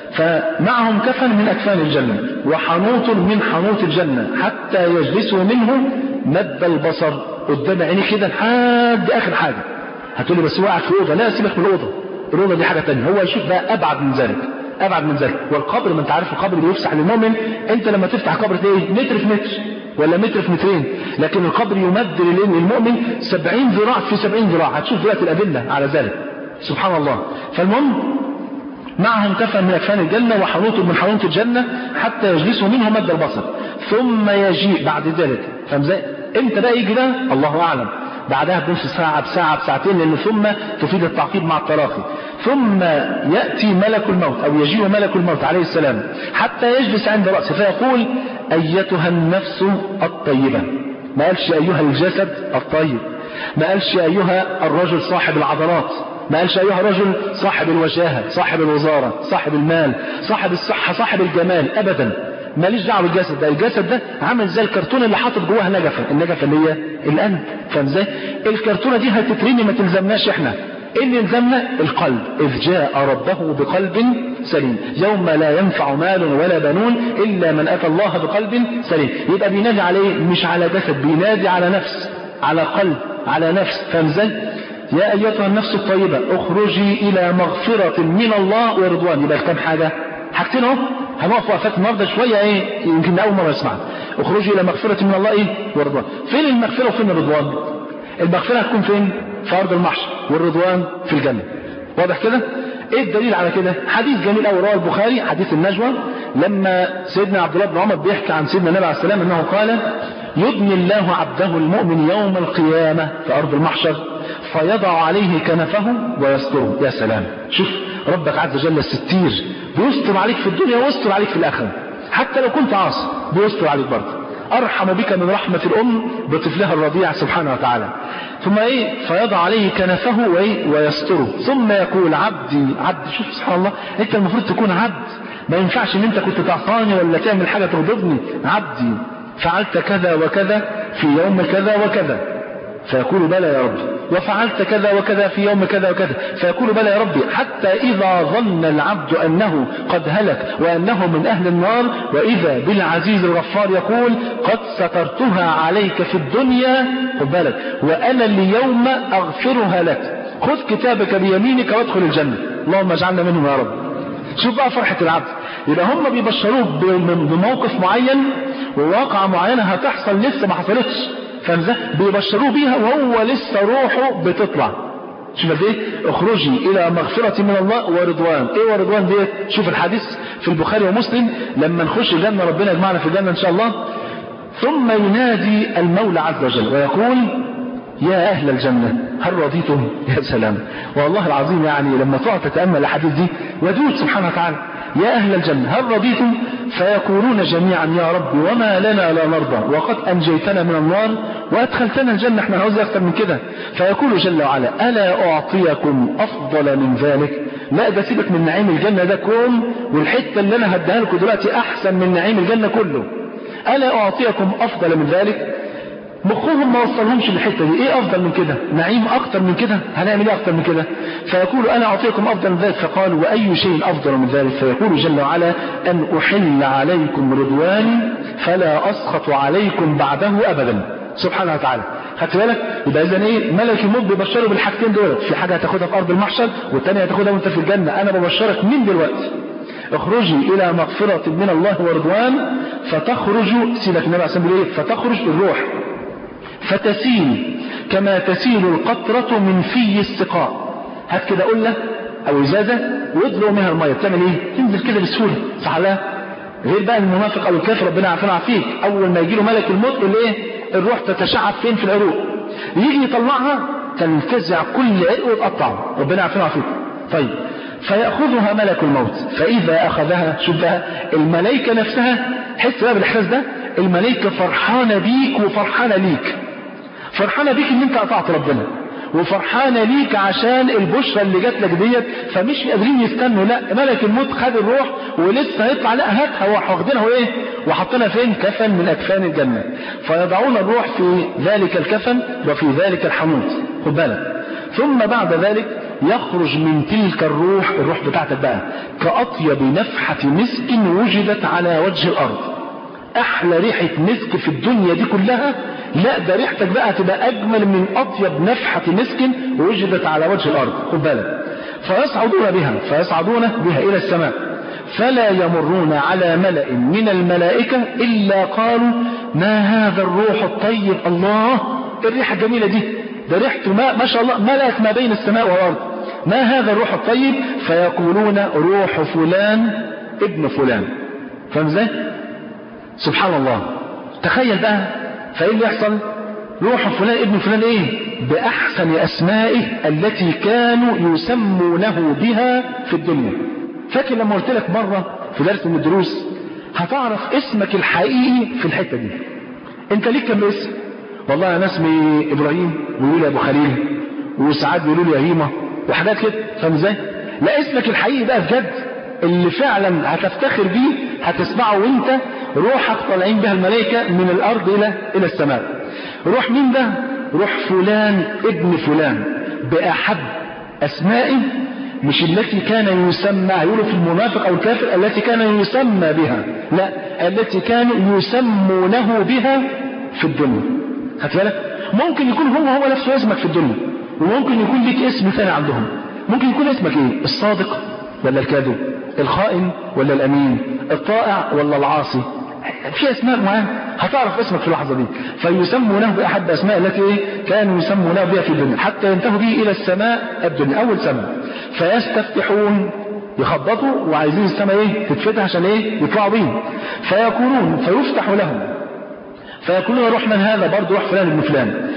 [SPEAKER 1] فمعهم كفن من أكفان الجنة وحنوط من حنوط الجنة حتى يجلسوا منه مد البصر قدام عيني كده لحد آخر حاجة هتقولي بس هو قاعد في أوضة لا سيبك من الأوضة الأوضة دي حاجة تانية هو يشوف بقى أبعد من ذلك أبعد من ذلك والقبر ما أنت عارف القبر اللي يفسح للمؤمن أنت لما تفتح قبر تلاقيه متر في متر ولا متر في مترين لكن القبر يمد للمؤمن سبعين ذراع في سبعين ذراع هتشوف دلوقتي الأدلة على ذلك سبحان الله فالمهم معهم كفن من أكفان الجنة وحنوط من حنوط الجنة حتى يجلسوا منه مد البصر ثم يجيء بعد ذلك فاهم ازاي؟ امتى بقى يجي ده؟ الله أعلم بعدها بنص ساعة بساعة بساعتين لأن ثم تفيد التعقيب مع التراخي ثم يأتي ملك الموت أو يجيء ملك الموت عليه السلام حتى يجلس عند رأسه فيقول أيتها النفس الطيبة ما قالش أيها الجسد الطيب ما قالش أيها الرجل صاحب العضلات ما قالش أيها رجل صاحب الوجاهة صاحب الوزارة صاحب المال صاحب الصحة صاحب الجمال أبدا ماليش دعوه بالجسد ده الجسد ده عامل زي الكرتونه اللي حاطط جواها نجفه النجفه اللي هي القلب فاهم ازاي الكرتونه دي هتترمي ما تلزمناش احنا ايه اللي يلزمنا القلب اذ جاء ربه بقلب سليم يوم لا ينفع مال ولا بنون الا من اتى الله بقلب سليم يبقى بينادي عليه مش على جسد بينادي على نفس على قلب على نفس فاهم ازاي يا ايتها النفس الطيبه اخرجي الى مغفره من الله ورضوان يبقى كام حاجه حاجتين اهو هنقف وقفات النهارده شويه ايه يمكن اول مره اسمعها اخرجوا الى مغفره من الله ايه ورضوان فين المغفره وفين الرضوان المغفره هتكون فين في ارض المحشر والرضوان في الجنه واضح كده ايه الدليل على كده حديث جميل قوي رواه البخاري حديث النجوى لما سيدنا عبد الله بن عمر بيحكي عن سيدنا النبي عليه السلام انه قال يبني الله عبده المؤمن يوم القيامه في ارض المحشر فيضع عليه كنفه ويستره يا سلام شوف ربك عز وجل الستير بيستر عليك في الدنيا ويستر عليك في الآخرة حتى لو كنت عاصي بيستر عليك برضه أرحم بك من رحمة الأم بطفلها الرضيع سبحانه وتعالى ثم إيه فيضع عليه كنفه وإيه ويستره ثم يقول عبدي عبدي شوف سبحان الله أنت المفروض تكون عبد ما ينفعش ان انت كنت تعصاني ولا تعمل حاجة تغضبني عبدي فعلت كذا وكذا في يوم كذا وكذا فيقول بلى يا رب وفعلت كذا وكذا في يوم كذا وكذا فيقول بلى يا ربي حتى إذا ظن العبد أنه قد هلك وأنه من أهل النار وإذا بالعزيز الغفار يقول قد سترتها عليك في الدنيا خد بالك وأنا اليوم أغفرها لك خذ كتابك بيمينك وادخل الجنة اللهم اجعلنا منهم يا رب شوف بقى فرحة العبد يبقى هم بيبشروك بموقف معين وواقعة معينة هتحصل لسه ما حصلتش فاهم ازاي؟ بيبشروه بيها وهو لسه روحه بتطلع شوف قد ايه اخرجي الى مغفرة من الله ورضوان ايه ورضوان ديت شوف الحديث في البخاري ومسلم لما نخش الجنة ربنا يجمعنا في الجنة ان شاء الله ثم ينادي المولى عز وجل ويقول يا أهل الجنة هل رضيتم يا سلام والله العظيم يعني لما تقعد تتأمل الحديث دي ودود سبحانه وتعالى يا أهل الجنة هل رضيتم فيقولون جميعا يا رب وما لنا لا نرضى وقد أنجيتنا من النار وأدخلتنا الجنة احنا عاوز أكثر من كده فيقول جل وعلا ألا أعطيكم أفضل من ذلك لا ده سيبك من نعيم الجنة ده كوم والحتة اللي أنا هديها لكم دلوقتي أحسن من نعيم الجنة كله ألا أعطيكم أفضل من ذلك مخهم ما وصلهمش للحته دي ايه افضل من كده نعيم اكتر من كده هنعمل ايه اكتر من كده فيقول انا اعطيكم افضل من ذلك فقال واي شيء افضل من ذلك فيقول جل وعلا ان احل عليكم رضواني فلا اسخط عليكم بعده ابدا سبحانه وتعالى خدت بالك يبقى اذا ايه ملك الموت بيبشره بالحاجتين دول في حاجه هتاخدها في ارض المحشر والثانيه هتاخدها وانت في الجنه انا ببشرك من دلوقتي اخرجي الى مغفرة من الله ورضوان فتخرج سيبك النبي عليه الصلاه ايه فتخرج الروح فتسيل كما تسيل القطرة من في السقاء هات كده قلة او ازازة ويدلق منها المية بتعمل ايه تنزل كده بسهولة صح لا غير بقى المنافق او الكافر ربنا عارفين عافيك اول ما يجي له ملك الموت يقول ايه الروح تتشعب فين في العروق يجي يطلعها تنفزع كل عرق وتقطع ربنا عارفين عافيك طيب فيأخذها ملك الموت فإذا أخذها شوف بقى الملائكة نفسها حس بقى بالإحساس ده الملائكة فرحانة بيك وفرحانة ليك فرحانة بيك ان انت قطعت ربنا وفرحانة ليك عشان البشرى اللي جات لك ديت فمش قادرين يستنوا لا ملك الموت خد الروح ولسه هيطلع لا هاتها واخدينها وايه وحاطينها فين كفن من اكفان الجنة فيضعون الروح في ذلك الكفن وفي ذلك الحنوط خد بالك ثم بعد ذلك يخرج من تلك الروح الروح بتاعتك بقى كأطيب نفحة مسك وجدت على وجه الأرض أحلى ريحة مسك في الدنيا دي كلها لا ده ريحتك بقى تبقى أجمل من أطيب نفحة مسك وجدت على وجه الأرض خد بالك فيصعدون بها فيصعدون بها إلى السماء فلا يمرون على ملأ من الملائكة إلا قالوا ما هذا الروح الطيب الله الريحة الجميلة دي ده ريحته ما, ما شاء الله ملأت ما بين السماء والأرض ما هذا الروح الطيب فيقولون روح فلان ابن فلان فاهم ازاي سبحان الله تخيل بقى فايه اللي يحصل روح فلان ابن فلان ايه باحسن اسمائه التي كانوا يسمونه بها في الدنيا فاكر لما قلت لك مرة في درس من الدروس هتعرف اسمك الحقيقي في الحتة دي انت ليك كم اسم والله انا اسمي ابراهيم بيقول يا ابو خليل وساعات بيقولوا لي يا هيمه وحاجات كده فاهم ازاي لا اسمك الحقيقي بقى بجد اللي فعلا هتفتخر بيه هتسمعه وانت روحك طالعين بها الملائكة من الارض الى الى السماء روح مين ده روح فلان ابن فلان باحب اسمائه مش التي كان يسمى يقولوا في المنافق او الكافر التي كان يسمى بها لا التي كانوا يسمونه بها في الدنيا خدت بالك ممكن يكون هو هو نفسه اسمك في الدنيا وممكن يكون ليك اسم ثاني عندهم ممكن يكون اسمك ايه الصادق ولا الكاذب الخائن ولا الامين الطائع ولا العاصي في اسماء معينه هتعرف اسمك في اللحظه دي فيسمونه باحد اسماء التي ايه كانوا يسمونه بها في الدنيا حتى ينتهوا به الى السماء الدنيا اول سماء فيستفتحون يخبطوا وعايزين السماء ايه تتفتح عشان ايه يطلعوا بيه فيقولون فيفتح لهم فيقولون روح من هذا برضه روح فلان ابن فلان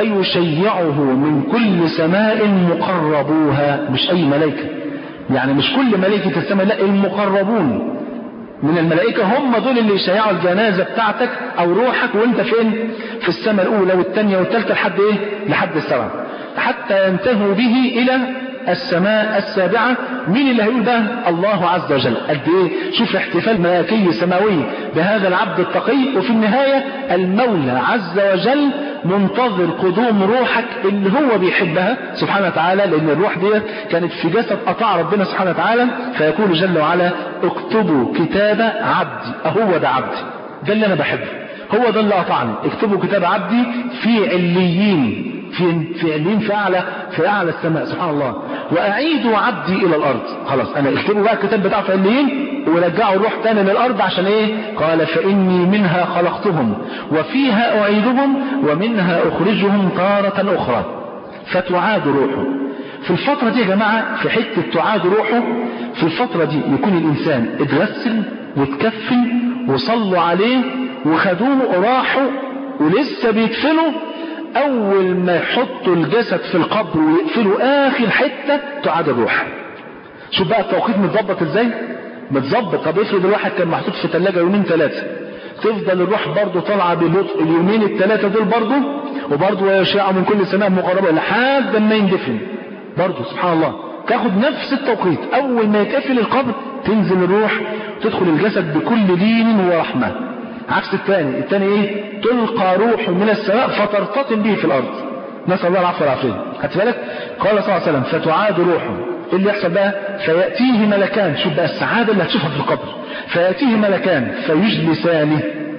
[SPEAKER 1] فيشيعه من كل سماء مقربوها مش اي ملائكه يعني مش كل ملائكه السماء لا المقربون من الملائكة هم دول اللي يشيعوا الجنازة بتاعتك او روحك وانت فين في السماء الاولى والثانية والثالثة لحد ايه لحد السبعة حتى ينتهوا به الى السماء السابعة مين اللي هيقول ده الله عز وجل قد ايه شوف احتفال ملائكي سماوي بهذا العبد التقي وفي النهاية المولى عز وجل منتظر قدوم روحك اللي هو بيحبها سبحانه وتعالى لأن الروح دي كانت في جسد أطاع ربنا سبحانه وتعالى فيقول جل وعلا اكتبوا كتاب عبدي أهو ده عبدي ده اللي أنا بحبه هو ده اللي أطعني اكتبوا كتاب عبدي في عليين في في عليين في اعلى في اعلى السماء سبحان الله واعيدوا عبدي الى الارض خلاص انا اكتبوا بقى الكتاب بتاعه في عليين ورجعوا الروح تاني للارض عشان ايه قال فاني منها خلقتهم وفيها اعيدهم ومنها اخرجهم تارة اخرى فتعاد روحه في الفترة دي يا جماعة في حتة تعاد روحه في الفترة دي يكون الإنسان اتغسل واتكفن وصلوا عليه وخدوه وراحوا ولسه بيدفنوا أول ما يحطوا الجسد في القبر ويقفلوا آخر حتة تعاد الروح شوف بقى التوقيت متظبط ازاي متظبط طب افرض الواحد كان محطوط في ثلاجة يومين ثلاثة تفضل الروح برضه طالعة ببطء اليومين الثلاثة دول برضه وبرضه يشاع من كل سماء مقربة لحد ما يندفن برضه سبحان الله تاخد نفس التوقيت أول ما يتقفل القبر تنزل الروح تدخل الجسد بكل لين ورحمة عكس الثاني الثاني ايه تلقى روح من السماء فترتطم به في الارض نسال الله العفو والعافيه خدت بالك قال صلى الله عليه وسلم فتعاد روحه ايه اللي يحصل بقى فياتيه ملكان شوف بقى السعاده اللي هتشوفها في القبر فياتيه ملكان فيجلسانه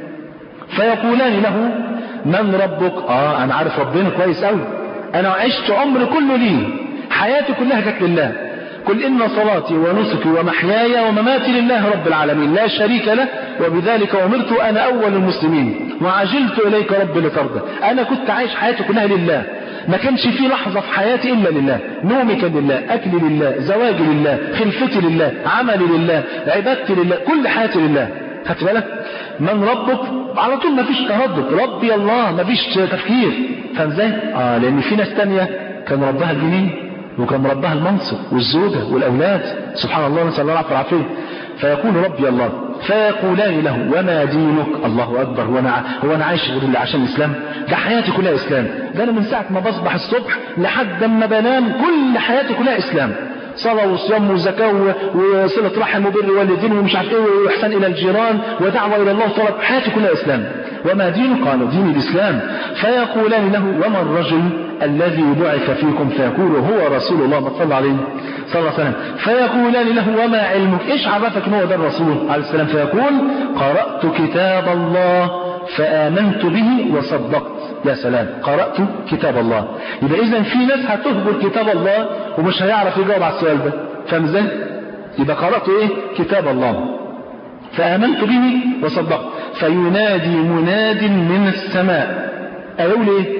[SPEAKER 1] فيقولان له من ربك اه انا عارف ربنا كويس قوي انا عشت عمري كله ليه حياتي كلها جت لله قل إن صلاتي ونسكي ومحياي ومماتي لله رب العالمين لا شريك له وبذلك أمرت أنا أول المسلمين وعجلت إليك رب لترضى أنا كنت عايش حياتي كلها لله ما كانش في لحظة في حياتي إلا لله نومي كان لله أكلي لله زواجي لله خلفتي لله عملي لله عبادتي لله كل حياتي لله خدت بالك من ربك على طول ما فيش تردد ربي الله ما فيش تفكير فاهم ازاي اه لان في ناس تانية كان ربها الجنين وكان ربها المنصب والزوجة والأولاد سبحان الله نسأل الله العافية والعافية فيقول ربي الله فيقولان له وما دينك الله أكبر هو أنا, هو أنا عايش غير اللي عشان الإسلام ده حياتي كلها إسلام ده أنا من ساعة ما بصبح الصبح لحد ما بنام كل حياتي كلها إسلام صلاة وصيام وزكاة وصلة رحم وبر والدين ومش عارف ايه وإحسان إلى الجيران ودعوة إلى الله وطلب حياتي كلها إسلام وما دينك قال دين الإسلام فيقولان له وما الرجل الذي بعث فيكم فيقول هو رسول الله ما صلى عليه صلى الله عليه وسلم فيقولان له وما علمك ايش عرفك ان هو ده الرسول عليه السلام فيقول قرأت كتاب الله فآمنت به وصدقت يا سلام قرأت كتاب الله يبقى إذا في ناس هتهبل كتاب الله ومش هيعرف يجاوب على السؤال ده فاهم ازاي؟ يبقى قرأت ايه؟ كتاب الله فآمنت به وصدقت فينادي مناد من السماء أيقول ايه؟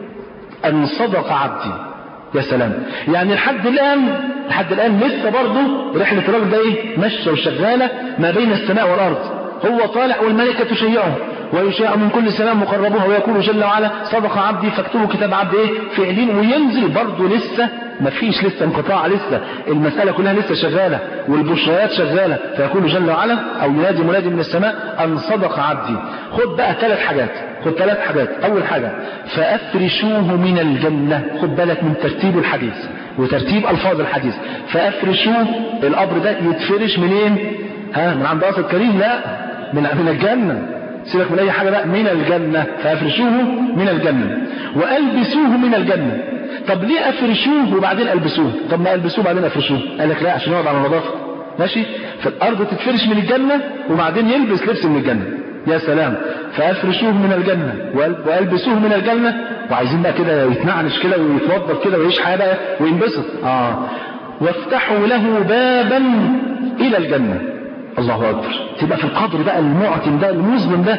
[SPEAKER 1] أن صدق عبدي يا سلام يعني لحد الآن لحد الآن لسه برضه رحلة الراجل ده ايه؟ ماشية وشغالة ما بين السماء والأرض هو طالع والملكة تشيعه ويشاء من كل سماء مقربوها ويقول جل وعلا صدق عبدي فاكتبوا كتاب عبدي ايه فعلين وينزل برضه لسه ما فيش لسه انقطاع لسه المسألة كلها لسه شغالة والبشريات شغالة فيقول جل وعلا او ينادي منادي من السماء ان صدق عبدي خد بقى ثلاث حاجات خد ثلاث حاجات اول حاجة فافرشوه من الجنة خد بالك من ترتيب الحديث وترتيب الفاظ الحديث فافرشوه القبر ده يتفرش منين ها من عند قصر الكريم لا من من الجنة سيبك من اي حاجة بقى من الجنة فافرشوه من الجنة والبسوه من الجنة طب ليه افرشوه وبعدين البسوه طب ما البسوه وبعدين افرشوه قال لك لا عشان يقعد على نظافه ماشي فالارض تتفرش من الجنة وبعدين يلبس لبس من الجنة يا سلام فافرشوه من الجنة والبسوه من الجنة وعايزين بقى كده يتنعنش كده ويتوضب كده ويعيش حياة بقى وينبسط اه وافتحوا له بابا الى الجنة الله اكبر تبقى في القبر بقى المعتم ده المظلم ده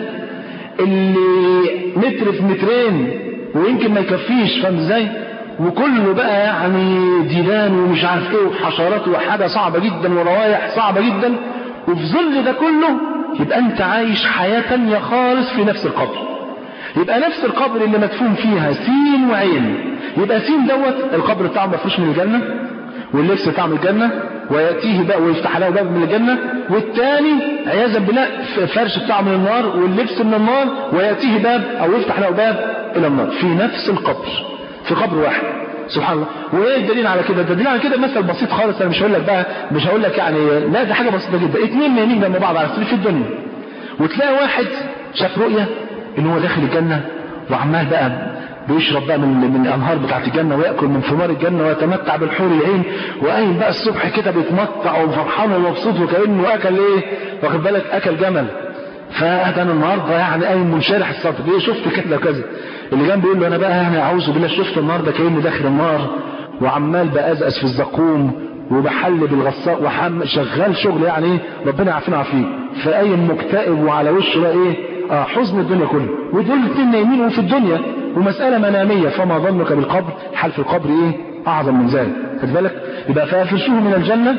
[SPEAKER 1] اللي متر في مترين ويمكن ما يكفيش فاهم ازاي وكله بقى يعني ديدان ومش عارف ايه وحشرات وحاجه صعبه جدا وروايح صعبه جدا وفي ظل ده كله يبقى انت عايش حياه تانية خالص في نفس القبر يبقى نفس القبر اللي مدفون فيها سين وعين يبقى سين دوت القبر بتاعه مفروش من الجنه واللبس بتاع من الجنة ويأتيه بقى ويفتح له باب من الجنة والتاني عياذا بالله فرش بتاعه من النار واللبس من النار ويأتيه باب أو يفتح له باب إلى النار في نفس القبر في قبر واحد سبحان الله وايه الدليل على كده الدليل على كده مثل بسيط خالص انا مش هقول لك بقى مش هقول لك يعني لا ده حاجه بسيطه جدا اتنين نايمين جنب بعض على في الدنيا وتلاقي واحد شاف رؤيه ان هو داخل الجنه وعمال بقى بيشرب بقى من من الانهار بتاعت الجنه وياكل من ثمار الجنه ويتمتع بالحور العين وقايم بقى الصبح كده بيتمتع وفرحان ومبسوط وكانه اكل ايه واخد بالك اكل جمل فده انا النهارده يعني قايم منشرح الصدر ليه شفت كده وكذا اللي جنبي بيقول له انا بقى يعني اعوذ بالله شفت النهارده كاني داخل النار وعمال بأزأز في الزقوم وبحل بالغصاء وحم شغال شغل يعني ايه ربنا يعافينا ويعافيه فقايم مكتئب وعلى وشه بقى ايه اه حزن الدنيا كله ودول الاثنين نايمين في الدنيا ومسألة منامية فما ظنك بالقبر حال في القبر ايه اعظم من ذلك خد بالك يبقى فافرشوه من الجنة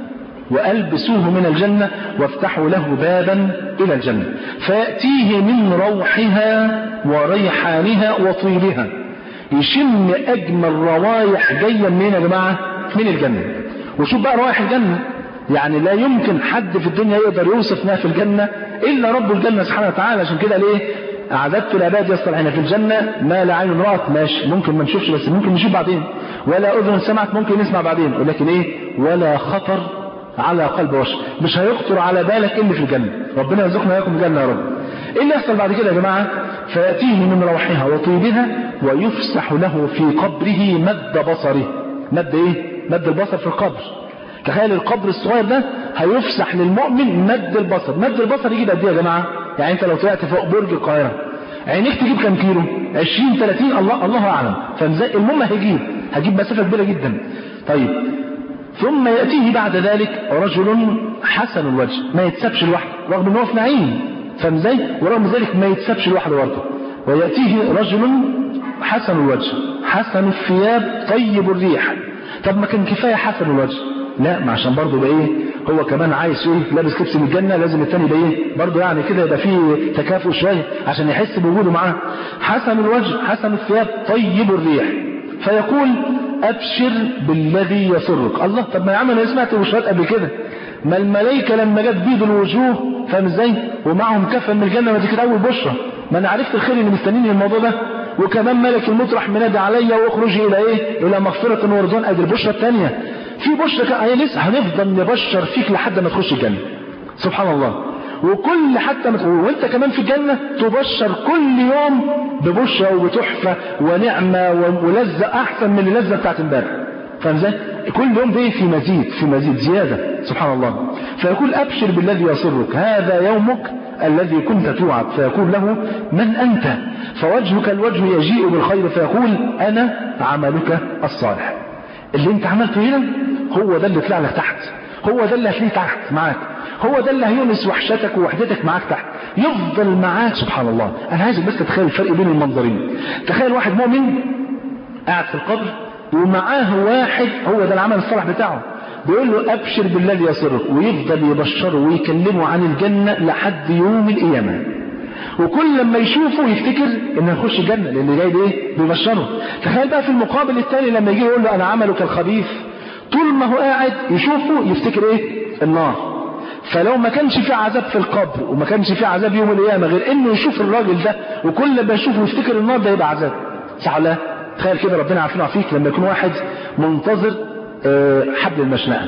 [SPEAKER 1] وألبسوه من الجنة وافتحوا له بابا إلى الجنة فيأتيه من روحها وريحانها وطيبها يشم أجمل روايح جاية منين يا جماعة من الجنة وشوف بقى روائح الجنة يعني لا يمكن حد في الدنيا يقدر يوصف ما في الجنة إلا رب الجنة سبحانه وتعالى عشان كده ليه أعددت العباد يصطلحين في الجنة ما لا عين رأت ماشي ممكن ما نشوفش بس ممكن نشوف بعدين ولا أذن سمعت ممكن نسمع بعدين ولكن إيه ولا خطر على قلب بشر مش هيخطر على بالك إلا في الجنة ربنا يرزقنا وياكم الجنة يا رب إيه اللي يحصل بعد كده يا جماعة فيأتيه من روحها وطيبها ويفسح له في قبره مد بصره مد إيه مد البصر في القبر تخيل القبر الصغير ده هيفسح للمؤمن مد البصر مد البصر يجيب قد ايه يا جماعه يعني انت لو طلعت فوق برج القاهره عينيك تجيب كام كيلو 20 30 الله الله اعلم فازاي المهم هيجيب هجيب مسافه كبيره جدا طيب ثم ياتيه بعد ذلك رجل حسن الوجه ما يتسابش لوحده رغم ان هو في نعيم فاهم ازاي ورغم ذلك ما يتسابش لوحده برضه وياتيه رجل حسن الوجه حسن الثياب طيب الريح طب ما كان كفايه حسن الوجه لا ما عشان برضه يبقى ايه هو كمان عايز ايه لابس لبس من الجنه لازم الثاني يبقى ايه برضه يعني كده يبقى فيه تكافؤ شويه عشان يحس بوجوده معاه حسن الوجه حسن الثياب طيب الريح فيقول ابشر بالذي يسرك الله طب ما يا عم انا سمعت بشرات قبل كده ما الملائكه لما جت بيض الوجوه فاهم ازاي ومعهم كفن من الجنه ما دي كده اول بشرى ما انا عرفت الخير اللي مستنيني الموضوع ده وكمان ملك الموت راح منادي عليا واخرجي الى ايه الى مغفره ورضوان ادي البشرى الثانيه في بشرى كان لسه هنفضل نبشر فيك لحد ما تخش الجنه سبحان الله وكل حتى ما وانت كمان في الجنه تبشر كل يوم ببشرى وبتحفه ونعمه ولذه احسن من اللذه بتاعت امبارح فاهم ازاي؟ كل يوم ده في مزيد في مزيد زياده سبحان الله فيقول ابشر بالذي يسرك هذا يومك الذي كنت توعد فيقول له من أنت فوجهك الوجه يجيء بالخير فيقول أنا عملك الصالح اللي انت عملته هنا هو ده اللي طلع لك تحت هو ده اللي هتلاقيه تحت معاك هو ده اللي هيونس وحشتك ووحدتك معاك تحت يفضل معاك سبحان الله انا عايزك بس تتخيل الفرق بين المنظرين تخيل واحد مؤمن قاعد في القبر ومعاه واحد هو ده العمل الصالح بتاعه بيقول له ابشر بالذي يسرك ويفضل يبشره ويكلمه عن الجنة لحد يوم القيامة وكل لما يشوفه يفتكر ان هيخش الجنة لان جاي ايه بيبشره تخيل بقى في المقابل الثاني لما يجي يقول له انا عملك الخبيث طول ما هو قاعد يشوفه يفتكر ايه النار فلو ما كانش في عذاب في القبر وما كانش في عذاب يوم القيامة غير انه يشوف الراجل ده وكل ما يشوفه يفتكر النار ده يبقى عذاب صح ولا تخيل كده ربنا عافينا فيك لما يكون واحد منتظر حبل المشنقة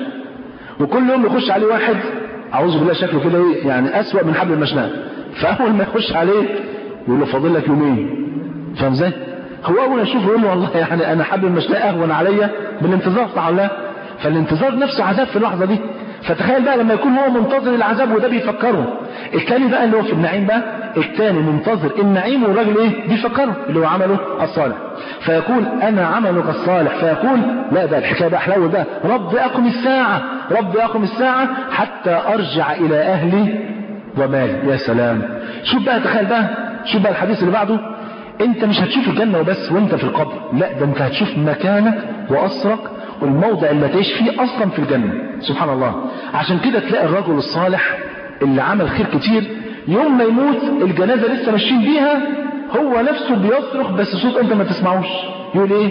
[SPEAKER 1] وكل يوم يخش عليه واحد أعوذ بالله شكله كده ايه يعني أسوأ من حبل المشنقة فأول ما يخش عليه يقول له فاضل لك يومين فاهم ازاي؟ هو أول ما يشوفه يقول له والله يعني أنا حبل المشنقة أهون عليا بالانتظار صح ولا فالانتظار نفسه عذاب في اللحظة دي فتخيل بقى لما يكون هو منتظر العذاب وده بيفكره الثاني بقى اللي هو في النعيم بقى الثاني منتظر النعيم والراجل ايه بيفكره اللي هو عمله الصالح فيقول انا عملك الصالح فيقول لا ده الحكايه بقى حلاوه ده رب اقم الساعه رب اقم الساعه حتى ارجع الى اهلي ومالي يا سلام شوف بقى تخيل بقى شوف بقى الحديث اللي بعده انت مش هتشوف الجنه وبس وانت في القبر لا ده انت هتشوف مكانك واسرك والموضع اللي تعيش فيه اصلا في الجنه سبحان الله عشان كده تلاقي الرجل الصالح اللي عمل خير كتير يوم ما يموت الجنازه لسه ماشيين بيها هو نفسه بيصرخ بس صوت انت ما تسمعوش يقول ايه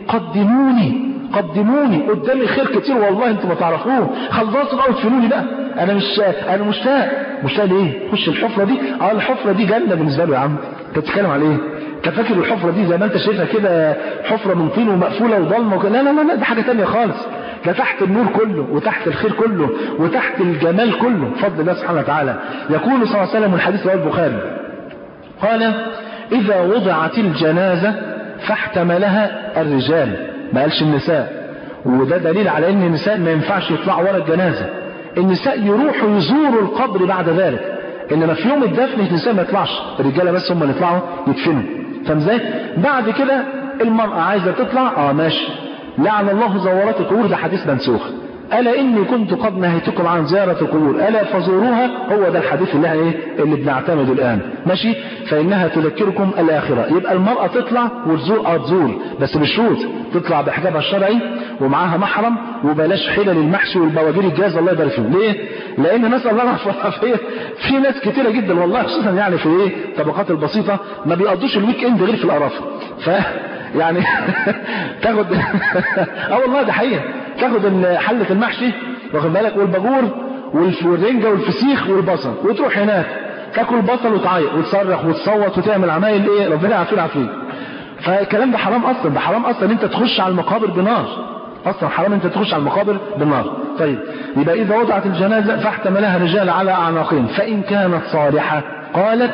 [SPEAKER 1] قدموني قدموني قدامي خير كتير والله انتوا ما تعرفوه خلصوا بقى ادفنوني بقى انا مش انا مشتاق مشتاق لايه خش الحفره دي اه الحفره دي جنه بالنسبه له يا عم انت بتتكلم على ايه انت فاكر الحفره دي زي ما انت شايفها كده حفره من طين ومقفوله وضلمه وكده لا لا لا دي حاجه ثانيه خالص ده تحت النور كله وتحت الخير كله وتحت الجمال كله بفضل الله سبحانه وتعالى يقول صلى الله عليه وسلم الحديث رواه البخاري قال إذا وضعت الجنازة فاحتملها الرجال ما قالش النساء وده دليل على ان النساء ما ينفعش يطلعوا ورا الجنازة النساء يروحوا يزوروا القبر بعد ذلك انما في يوم الدفن النساء ما يطلعش الرجاله بس هم اللي يطلعوا يدفنوا فاهم ازاي بعد كده المرأة عايزة تطلع اه ماشي لعن الله زوارات القبور ده حديث منسوخ ألا إني كنت قد نهيتكم عن زيارة القبور ألا فزوروها هو ده الحديث اللي احنا ايه اللي بنعتمده الآن ماشي فإنها تذكركم الآخرة يبقى المرأة تطلع وتزور اه تزور بس بشروط تطلع بحجابها الشرعي ومعاها محرم وبلاش حلل المحشي والبواجير الجاز الله يبارك فيهم ليه؟ لأن نسأل الله العافية في ناس كتيرة جدا والله خصوصا يعني في ايه الطبقات البسيطة ما بيقضوش الويك اند غير في القرافة ف يعني تاخد اه والله ده حقيقة تاخد حلة المحشي واخد بالك والباجور والرنجة والفسيخ والبصل وتروح هناك تاكل بصل وتعيط وتصرخ وتصوت وتعمل عمايل ايه ربنا يعافينا عافيه فالكلام ده حرام اصلا ده حرام اصلا انت تخش على المقابر بنار اصلا حرام انت تخش على المقابر بالنار طيب يبقى اذا وضعت الجنازة فاحتملها الرجال على اعناقهم فان كانت صالحة قالت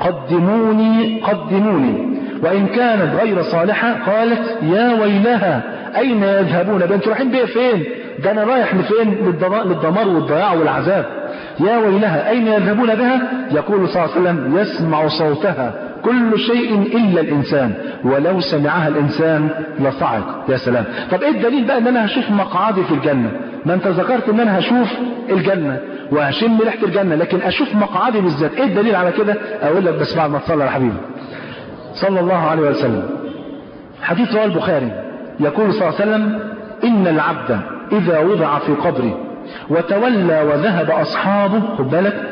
[SPEAKER 1] قدموني قدموني وإن كانت غير صالحة قالت يا ويلها أين يذهبون ده انتوا رايحين بيها فين ده أنا رايح لفين للدمار والضياع والعذاب يا ويلها أين يذهبون بها يقول صلى الله عليه وسلم يسمع صوتها كل شيء إلا الإنسان ولو سمعها الإنسان لصعق يا سلام طب إيه الدليل بقى أن أنا هشوف مقعدي في الجنة ما أنت ذكرت أن أنا هشوف الجنة وهشم ريحة الجنة لكن أشوف مقعدي بالذات إيه الدليل على كده أقول لك بس بعد ما تصلي على حبيبي صلى الله عليه وسلم حديث رواه البخاري يقول صلى الله عليه وسلم إن العبد إذا وضع في قبره وتولى وذهب أصحابه خد بالك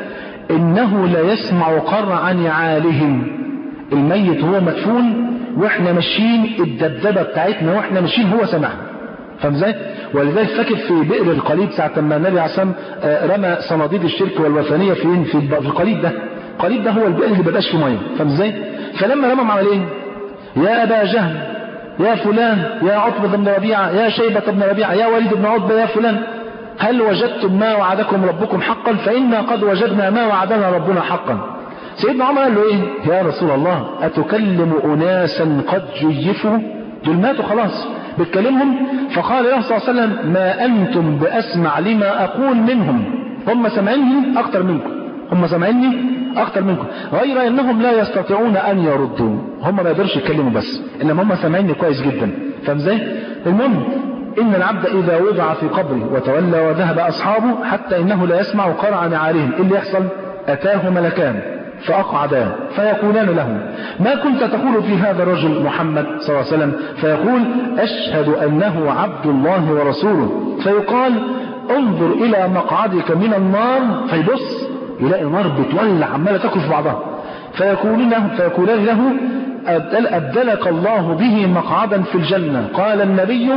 [SPEAKER 1] إنه لا يسمع قرع نعالهم الميت هو مدفون واحنا ماشيين الدبدبة بتاعتنا واحنا ماشيين هو سمعها فاهم ازاي؟ ولذلك فاكر في بئر القليب ساعة ما النبي عليه الصلاة رمى صناديد الشرك والوثنية في في القليب ده القليب ده هو البئر اللي بيبقاش فيه ميه فاهم ازاي؟ فلما رمى عمل ايه؟ يا ابا جهل يا فلان يا عتبة بن ربيعة يا شيبة بن ربيعة يا وليد بن عتبة يا فلان هل وجدتم ما وعدكم ربكم حقا فإنا قد وجدنا ما وعدنا ربنا حقا سيدنا عمر قال له ايه يا رسول الله أتكلم أناسا قد جيفوا دول ماتوا خلاص بتكلمهم فقال له صلى الله عليه وسلم ما أنتم بأسمع لما أقول منهم هم سمعني أكتر منكم هم سمعني أكتر منكم غير أنهم لا يستطيعون أن يردوا هم ما يقدرش يتكلموا بس إنما هم سامعيني كويس جدا فاهم ازاي؟ المهم إن العبد إذا وضع في قبره وتولى وذهب أصحابه حتى إنه لا يسمع قرع نعالهم إيه اللي يحصل؟ أتاه ملكان فأقعداه فيقولان له ما كنت تقول في هذا الرجل محمد صلى الله عليه وسلم فيقول أشهد أنه عبد الله ورسوله فيقال انظر إلى مقعدك من النار فيبص يلاقي نار بتولع عمالة تاكل في بعضها فيقولون له فيقولان له أبدل أبدلك الله به مقعدا في الجنة قال النبي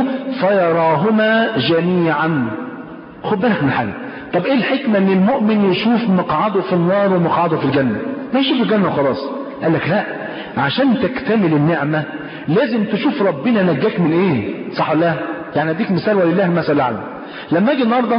[SPEAKER 1] فيراهما جميعا خد بالك من حاجة طب ايه الحكمة ان المؤمن يشوف مقعده في النار ومقعده في الجنة ما يشوف الجنة وخلاص قال لك لا عشان تكتمل النعمة لازم تشوف ربنا نجاك من ايه صح ولا لا يعني اديك مثال ولله المثل الاعلى لما اجي النهارده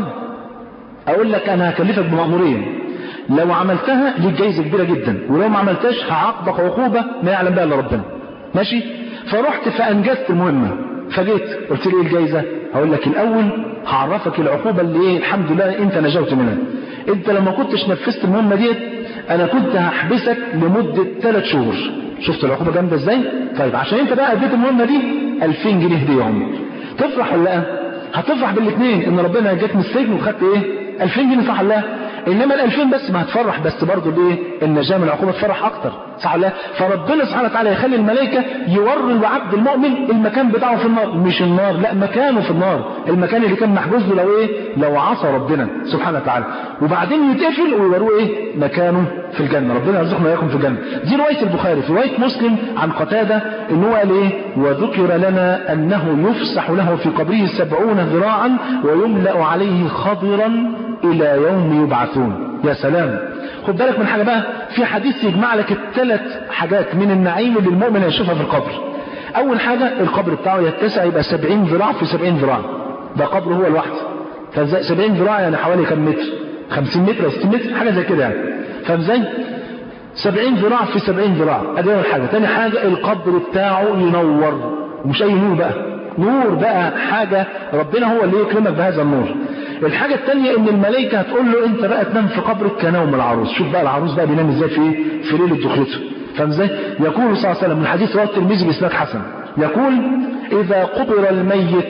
[SPEAKER 1] اقول لك انا هكلفك بمأمورية لو عملتها ليك جايزة كبيرة جدا ولو ما عملتهاش هعاقبك عقوبة ما يعلم بها الا ربنا ماشي فرحت فانجزت المهمة فجيت قلت لي ايه الجايزة هقول لك الاول هعرفك العقوبة اللي ايه الحمد لله انت نجوت منها انت لما كنتش نفذت المهمة ديت انا كنت هحبسك لمدة ثلاث شهور شفت العقوبة جامدة ازاي طيب عشان انت بقى اديت المهمة دي 2000 جنيه هدية يا عمر تفرح ولا لا هتفرح بالاثنين ان ربنا نجاك من السجن وخدت ايه 2000 جنيه صح ولا لا انما ال 2000 بس ما هتفرح بس برضه ليه النجاه من العقوبه تفرح اكتر صح ولا فربنا سبحانه وتعالى يخلي الملائكه يوروا العبد المؤمن المكان بتاعه في النار مش النار لا مكانه في النار المكان اللي كان محجوز له لو ايه لو عصى ربنا سبحانه وتعالى وبعدين يتقفل ويوروه ايه مكانه في الجنه ربنا يرزقنا اياكم في الجنه دي روايه البخاري في روايه مسلم عن قتاده ان هو قال ايه وذكر لنا انه يفسح له في قبره سبعون ذراعا ويملا عليه خضرا الى يوم يبعثون يا سلام خد بالك من حاجه بقى في حديث يجمع لك الثلاث حاجات من النعيم اللي المؤمن هيشوفها في القبر اول حاجه القبر بتاعه يتسع يبقى 70 ذراع في 70 ذراع ده قبر هو لوحده فازاي 70 ذراع يعني حوالي كم متر 50 متر او 60 متر حاجه زي كده يعني فاهم ازاي سبعين ذراع في سبعين ذراع ادي اول حاجة تاني حاجة القبر بتاعه ينور مش اي نور بقى نور بقى حاجة ربنا هو اللي يكرمك بهذا النور الحاجة التانية ان الملائكة هتقول له انت بقى تنام في قبرك كنوم العروس شوف بقى العروس بقى بينام ازاي في ايه في ليلة دخلته فاهم ازاي يقول صلى الله عليه وسلم من حديث رواه الترمذي باسناد حسن يقول اذا قبر الميت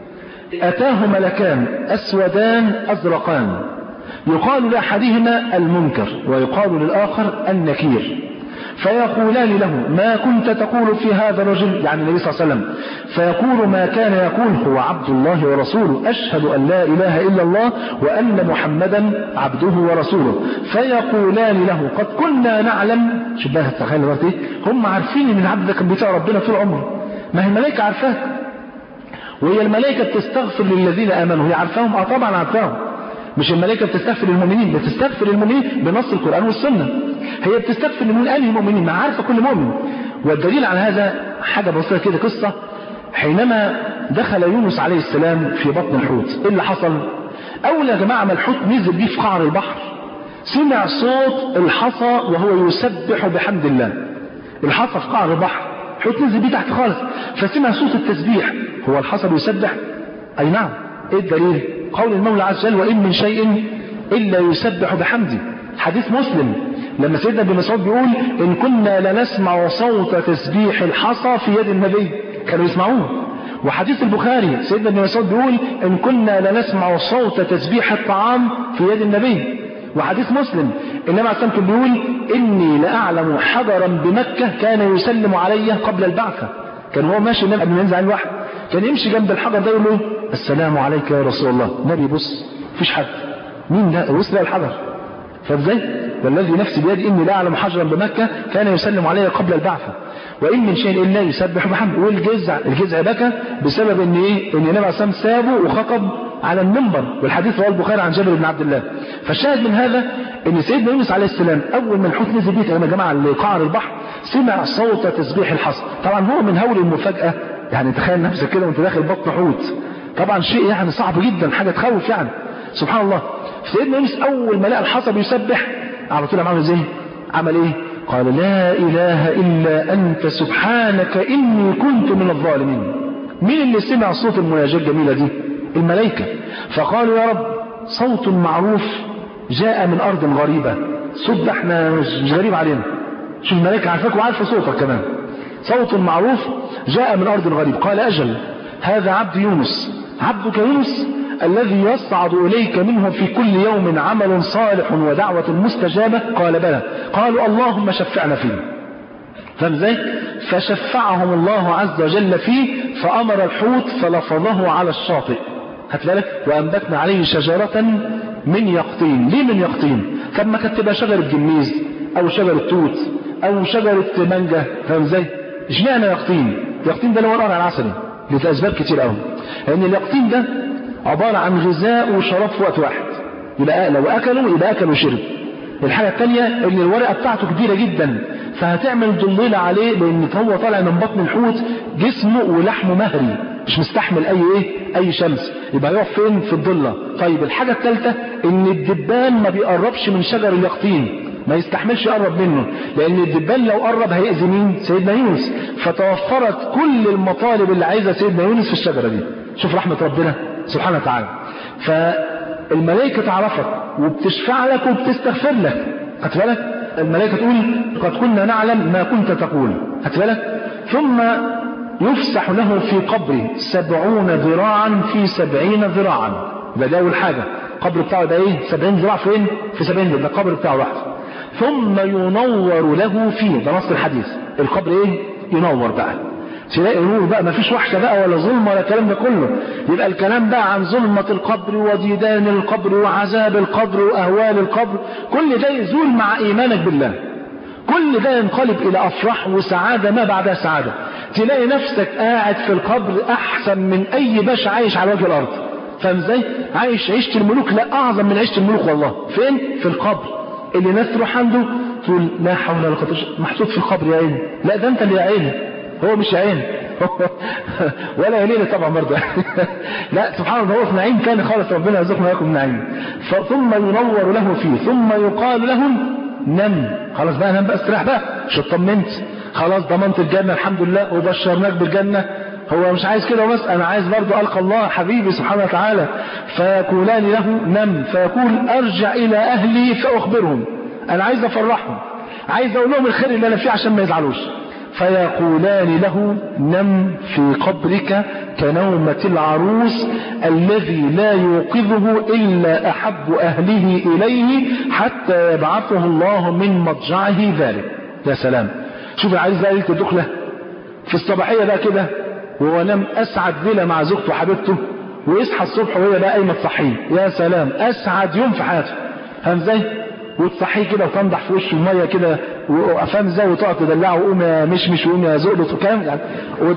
[SPEAKER 1] اتاه ملكان اسودان ازرقان يقال لاحدهما المنكر ويقال للاخر النكير فيقولان له ما كنت تقول في هذا الرجل يعني النبي صلى الله عليه وسلم فيقول ما كان يقول هو عبد الله ورسوله أشهد أن لا إله إلا الله وأن محمدا عبده ورسوله فيقولان له قد كنا نعلم شوف بقى تخيل دلوقتي هم عارفين ان العبد ده كان بيطيع ربنا طول عمره ما هي الملائكة عارفاه وهي الملائكة بتستغفر للذين آمنوا هي عارفاهم اه طبعا عارفاهم مش الملائكة بتستغفر للمؤمنين بتستغفر للمؤمنين بنص القرآن والسنة هي بتستغفر لمن أنهي المؤمنين ما عارفة كل مؤمن والدليل على هذا حاجة بسيطة كده قصة حينما دخل يونس عليه السلام في بطن الحوت ايه اللي حصل اول يا جماعة ما الحوت نزل بيه في قعر البحر سمع صوت الحصى وهو يسبح بحمد الله الحصى في قعر البحر الحوت نزل بيه تحت خالص فسمع صوت التسبيح هو الحصى بيسبح اي نعم ايه الدليل قول المولى عز وجل وان من شيء الا يسبح بحمده حديث مسلم لما سيدنا ابن مسعود بيقول ان كنا لنسمع صوت تسبيح الحصى في يد النبي كانوا يسمعوه وحديث البخاري سيدنا ابن مسعود بيقول ان كنا لنسمع صوت تسبيح الطعام في يد النبي وحديث مسلم النبي عليه الصلاه بيقول اني لاعلم حجرا بمكه كان يسلم علي قبل البعثه كان هو ماشي النبي قبل ما ينزل عن الوحي كان يمشي جنب الحجر ده يقول له السلام عليك يا رسول الله النبي بص مفيش حد مين ده وصل الحجر فازاي والذي نفسي بيدي اني لا اعلم حجرا بمكه كان يسلم علي قبل البعثه وان من شيء الا يسبح بحمده والجزع الجزع بكى بسبب ان ايه ان النبي عليه الصلاه سابه وخطب على المنبر والحديث رواه البخاري عن جابر بن عبد الله فالشاهد من هذا ان سيدنا يونس عليه السلام اول ما الحوت نزل بيه يا جماعه لقعر البحر سمع صوت تسبيح الحصى طبعا هو من هول المفاجاه يعني تخيل نفسك كده وانت داخل بطن حوت طبعا شيء يعني صعب جدا حاجه تخوف يعني سبحان الله سيدنا يونس اول ما لقى الحصى بيسبح على طول عمل ازاي عمل ايه قال لا اله الا انت سبحانك اني كنت من الظالمين مين اللي سمع صوت المناجاه الجميله دي الملائكه فقالوا يا رب صوت معروف جاء من ارض غريبه صوت ده احنا مش غريب علينا شوف الملائكه عارفاك وعارفه صوتك كمان صوت معروف جاء من ارض غريب قال اجل هذا عبد يونس عبدك يونس الذي يصعد إليك منه في كل يوم عمل صالح ودعوة مستجابة قال بلى قالوا اللهم شفعنا فيه فاهم ازاي؟ فشفعهم الله عز وجل فيه فأمر الحوت فلفظه على الشاطئ هات بالك وأنبتنا عليه شجرة من يقطين ليه من يقطين؟ طب ما كانت تبقى شجرة جميز أو شجرة توت أو شجرة مانجا فاهم ازاي؟ اشمعنى يقطين؟ يقطين ده اللي هو القرع العسلي لأسباب كتير قوي لأن اليقطين ده عبارة عن غذاء وشراب في وقت واحد يبقى لو أكلوا يبقى أكل وشرب الحاجة الثانية ان الورقة بتاعته كبيرة جدا فهتعمل ضليلة عليه لان هو طالع من بطن الحوت جسمه ولحمه مهري مش مستحمل اي ايه اي شمس يبقى يقف فين في الضلة طيب الحاجة الثالثة ان الدبان ما بيقربش من شجر اليقطين ما يستحملش يقرب منه لان الدبان لو قرب هيأذي مين سيدنا يونس فتوفرت كل المطالب اللي عايزها سيدنا يونس في الشجرة دي شوف رحمة ربنا سبحانه وتعالى فالملائكة تعرفك وبتشفع لك وبتستغفر لك خدت بالك الملائكة تقول قد كنا نعلم ما كنت تقول خدت بالك ثم يفسح له في قبره سبعون ذراعا في سبعين ذراعا يبقى ده أول حاجة قبر بتاعه ده ايه سبعين ذراع فين في سبعين ذراع ده القبر بتاعه لوحده ثم ينور له فيه ده نص الحديث القبر ايه ينور بقى تلاقي نور بقى ما فيش وحشة بقى ولا ظلمة ولا الكلام ده كله يبقى الكلام بقى عن ظلمة القبر وديدان القبر وعذاب القبر وأهوال القبر كل ده يزول مع إيمانك بالله كل ده ينقلب إلى أفراح وسعادة ما بعدها سعادة تلاقي نفسك قاعد في القبر أحسن من أي باش عايش على وجه الأرض فاهم ازاي؟ عايش عيشة الملوك لا أعظم من عيشة الملوك والله فين؟ في القبر اللي ناس تروح عنده تقول لا حول ولا قوة محطوط في القبر يا عيني لا ده أنت اللي يا عيني هو مش عين ولا يليل طبعا برضه لا سبحان الله هو في نعيم تاني خالص ربنا يرزقنا وياكم نعيم ثم ينور له فيه ثم يقال لهم نم خلاص بقى نام بقى استريح بقى مش اطمنت خلاص ضمنت الجنة الحمد لله وبشرناك بالجنة هو مش عايز كده بس انا عايز برضه القى الله حبيبي سبحانه وتعالى فيقولان له نم فيقول ارجع الى اهلي فاخبرهم انا عايز افرحهم عايز اقول لهم الخير اللي انا فيه عشان ما يزعلوش فيقولان له نم في قبرك كنومة العروس الذي لا يوقظه إلا أحب أهله إليه حتى يبعثه الله من مضجعه ذلك يا سلام شوف عايز بقى ليلة الدخلة في الصباحية بقى كده وهو نام أسعد ليلة مع زوجته وحبيبته ويصحى الصبح وهي بقى قايمة تصحيه يا سلام أسعد يوم في حياته فاهم ازاي؟ وتصحيه كده وتنضح في وشه الميه كده وفاهم ازاي وتقعد تدلعه وقوم يا مشمش وقوم يا زقلط وكام يعني و...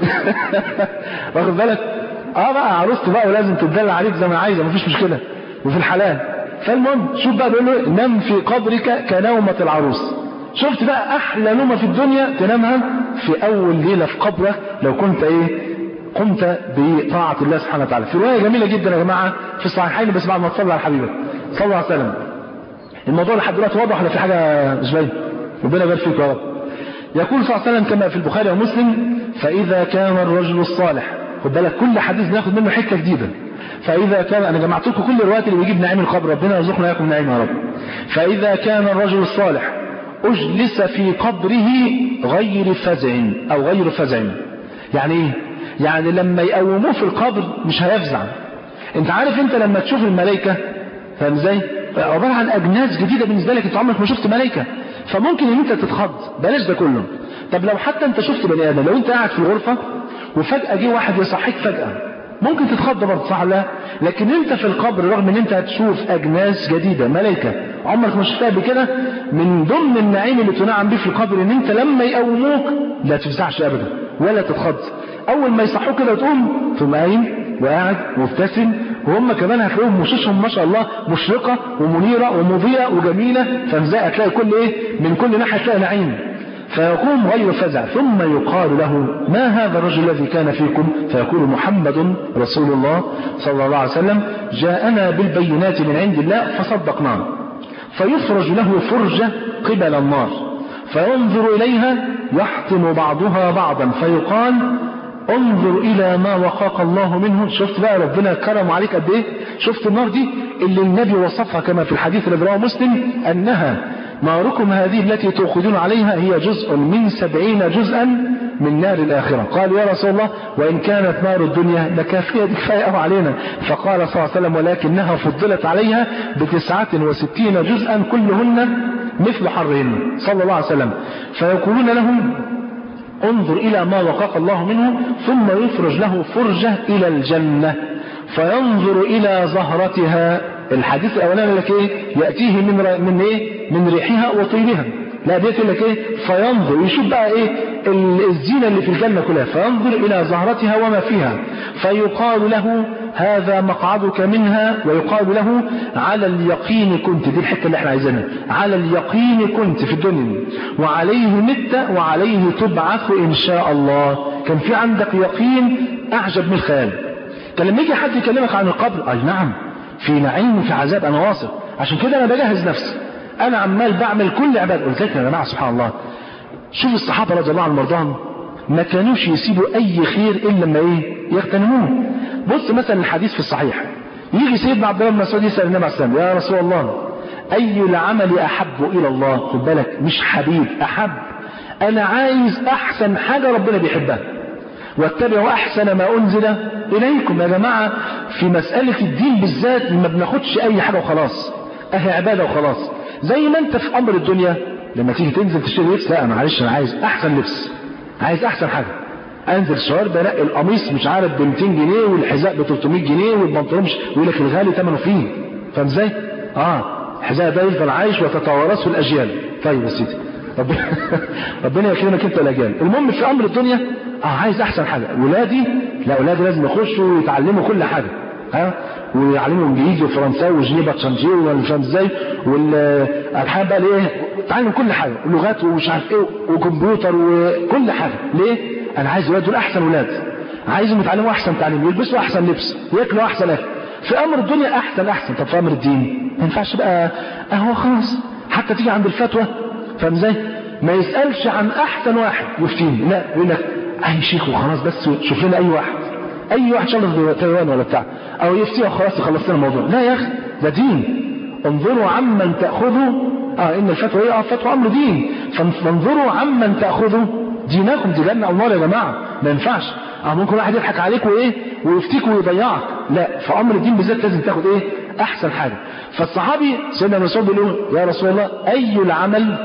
[SPEAKER 1] واخد بالك؟ اه بقى عروسته بقى ولازم تدلع عليك زي ما عايزه مفيش مشكله وفي الحلال فالمهم شوف بقى بيقول له نم في قبرك كنومة العروس شفت بقى احلى نومه في الدنيا تنامها في اول ليله في قبرك لو كنت ايه قمت بطاعة الله سبحانه وتعالى في رواية جميلة جدا يا جماعة في الصحيحين بس بعد ما تصلي على حبيبك صلى الله عليه وسلم الموضوع لحد دلوقتي واضح ولا في حاجة مش باينة ربنا يبارك فيك يا رب يقول صلى الله عليه وسلم كما في البخاري ومسلم فإذا كان الرجل الصالح خد بالك كل حديث ناخد منه حكة جديدة فإذا كان أنا جمعت لكم كل الروايات اللي بيجيب نعيم القبر ربنا يرزقنا إياكم نعيم يا رب فإذا كان الرجل الصالح أجلس في قبره غير فزع أو غير فزع يعني إيه؟ يعني لما يقوموه في القبر مش هيفزع انت عارف انت لما تشوف الملائكة فاهم ازاي عبارة عن اجناس جديدة بالنسبة لك انت عمرك ما شفت ملائكة فممكن ان انت تتخض بلاش ده كله طب لو حتى انت شفت بني ادم لو انت قاعد في الغرفة وفجأة جه واحد يصحيك فجأة ممكن تتخض برضه صح لا لكن انت في القبر رغم ان انت هتشوف اجناس جديدة ملائكة عمرك ما شفتها قبل كده من ضمن النعيم اللي تنعم بيه في القبر ان انت لما يقوموك لا تفزعش ابدا ولا تتخض اول ما يصحوك كده تقوم ثم قايم وقاعد مبتسم وهم كمان هتلاقيهم وشوشهم ما شاء الله مشرقة ومنيرة ومضيئة وجميلة فازاي هتلاقي كل ايه من كل ناحية تلاقي نعيم فيقوم غير فزع ثم يقال له ما هذا الرجل الذي كان فيكم فيقول محمد رسول الله صلى الله عليه وسلم جاءنا بالبينات من عند الله فصدقناه فيفرج له فرجة قبل النار فينظر إليها يحطم بعضها بعضا فيقال انظر إلى ما وقاك الله منه شفت بقى ربنا كرم عليك قد إيه شفت النار دي اللي النبي وصفها كما في الحديث الذي رواه مسلم أنها ناركم هذه التي تأخذون عليها هي جزء من سبعين جزءا من نار الآخرة قال يا رسول الله وإن كانت نار الدنيا لكافية دي كفاية أو علينا فقال صلى الله عليه وسلم ولكنها فضلت عليها بتسعة وستين جزءا كلهن مثل حرهن صلى الله عليه وسلم فيقولون لهم انظر إلى ما وقاك الله منه ثم يفرج له فرجة إلى الجنة فينظر إلى زهرتها الحديث الأولاني لك إيه يأتيه من من إيه من ريحها وطيبها لا ديت لك إيه فينظر يشوف بقى إيه الزينة اللي في الجنة كلها فينظر إلى زهرتها وما فيها فيقال له هذا مقعدك منها ويقال له على اليقين كنت دي الحتة اللي احنا عايزينها على اليقين كنت في الدنيا وعليه مت وعليه تبعث إن شاء الله كان في عندك يقين أعجب من الخيال كان لما يجي حد يكلمك عن القبر أي نعم في نعيم وفي عذاب أنا واثق عشان كده أنا بجهز نفسي أنا عمال بعمل كل عباد قلت لك يا جماعة سبحان الله شوف الصحابة رضي الله عنهم مرضاهم ما كانوش يسيبوا أي خير إلا لما إيه يغتنموه بص مثلا الحديث في الصحيح يجي سيدنا عبد الله بن مسعود يسأل النبي عليه السلام يا رسول الله أي العمل أحب إلى الله خد بالك مش حبيب أحب أنا عايز أحسن حاجة ربنا بيحبها واتبعوا أحسن ما أنزل إليكم يا جماعة في مسألة الدين بالذات ما بناخدش أي حاجة وخلاص أهي عبادة وخلاص زي ما أنت في أمر الدنيا لما تيجي تنزل تشتري لبس لا معلش أنا عايز أحسن لبس عايز أحسن حاجة انزل الشوارع بلاقي القميص مش عارف ب 200 جنيه والحذاء ب 300 جنيه والبنطلون مش يقول لك الغالي ثمنه فيه فاهم ازاي؟ اه الحذاء ده يفضل عايش وتتوارثه الاجيال طيب يا سيدي ربنا ربنا يكرمك انت الاجيال المهم في امر الدنيا اه عايز احسن حاجه ولادي لا ولادي لازم يخشوا ويتعلموا كل حاجه ها ويعلموا انجليزي وفرنساوي وجنيبه تشانجي ولا مش فاهم ازاي والالحان بقى الايه تعلم كل حاجه ولغات ومش عارف ايه وكمبيوتر وكل حاجه ليه؟ انا عايز ولاد دول احسن ولاد عايزهم يتعلموا احسن تعليم يلبسوا احسن لبس وياكلوا احسن اكل في امر الدنيا احسن احسن طب في امر الدين ما ينفعش بقى اهو خلاص
[SPEAKER 2] حتى تيجي عند الفتوى فاهم ازاي ما يسالش عن احسن واحد يفتيني لا يقول لك اي شيخ وخلاص بس شوف لنا اي واحد اي واحد شغل في تايوان ولا بتاع او يفتي وخلاص يخلص لنا الموضوع لا يا اخي ده دين انظروا عمن تاخذوا اه ان الفتوى ايه اه الفتوى امر دين فانظروا عمن تاخذوا دينكم دي جنه او نار يا جماعه ما ينفعش اه ممكن واحد يضحك عليك وايه ويفتيك ويضيعك لا في امر الدين بالذات لازم تاخد ايه احسن حاجه فالصحابي سيدنا مسعود بيقول يا رسول الله اي العمل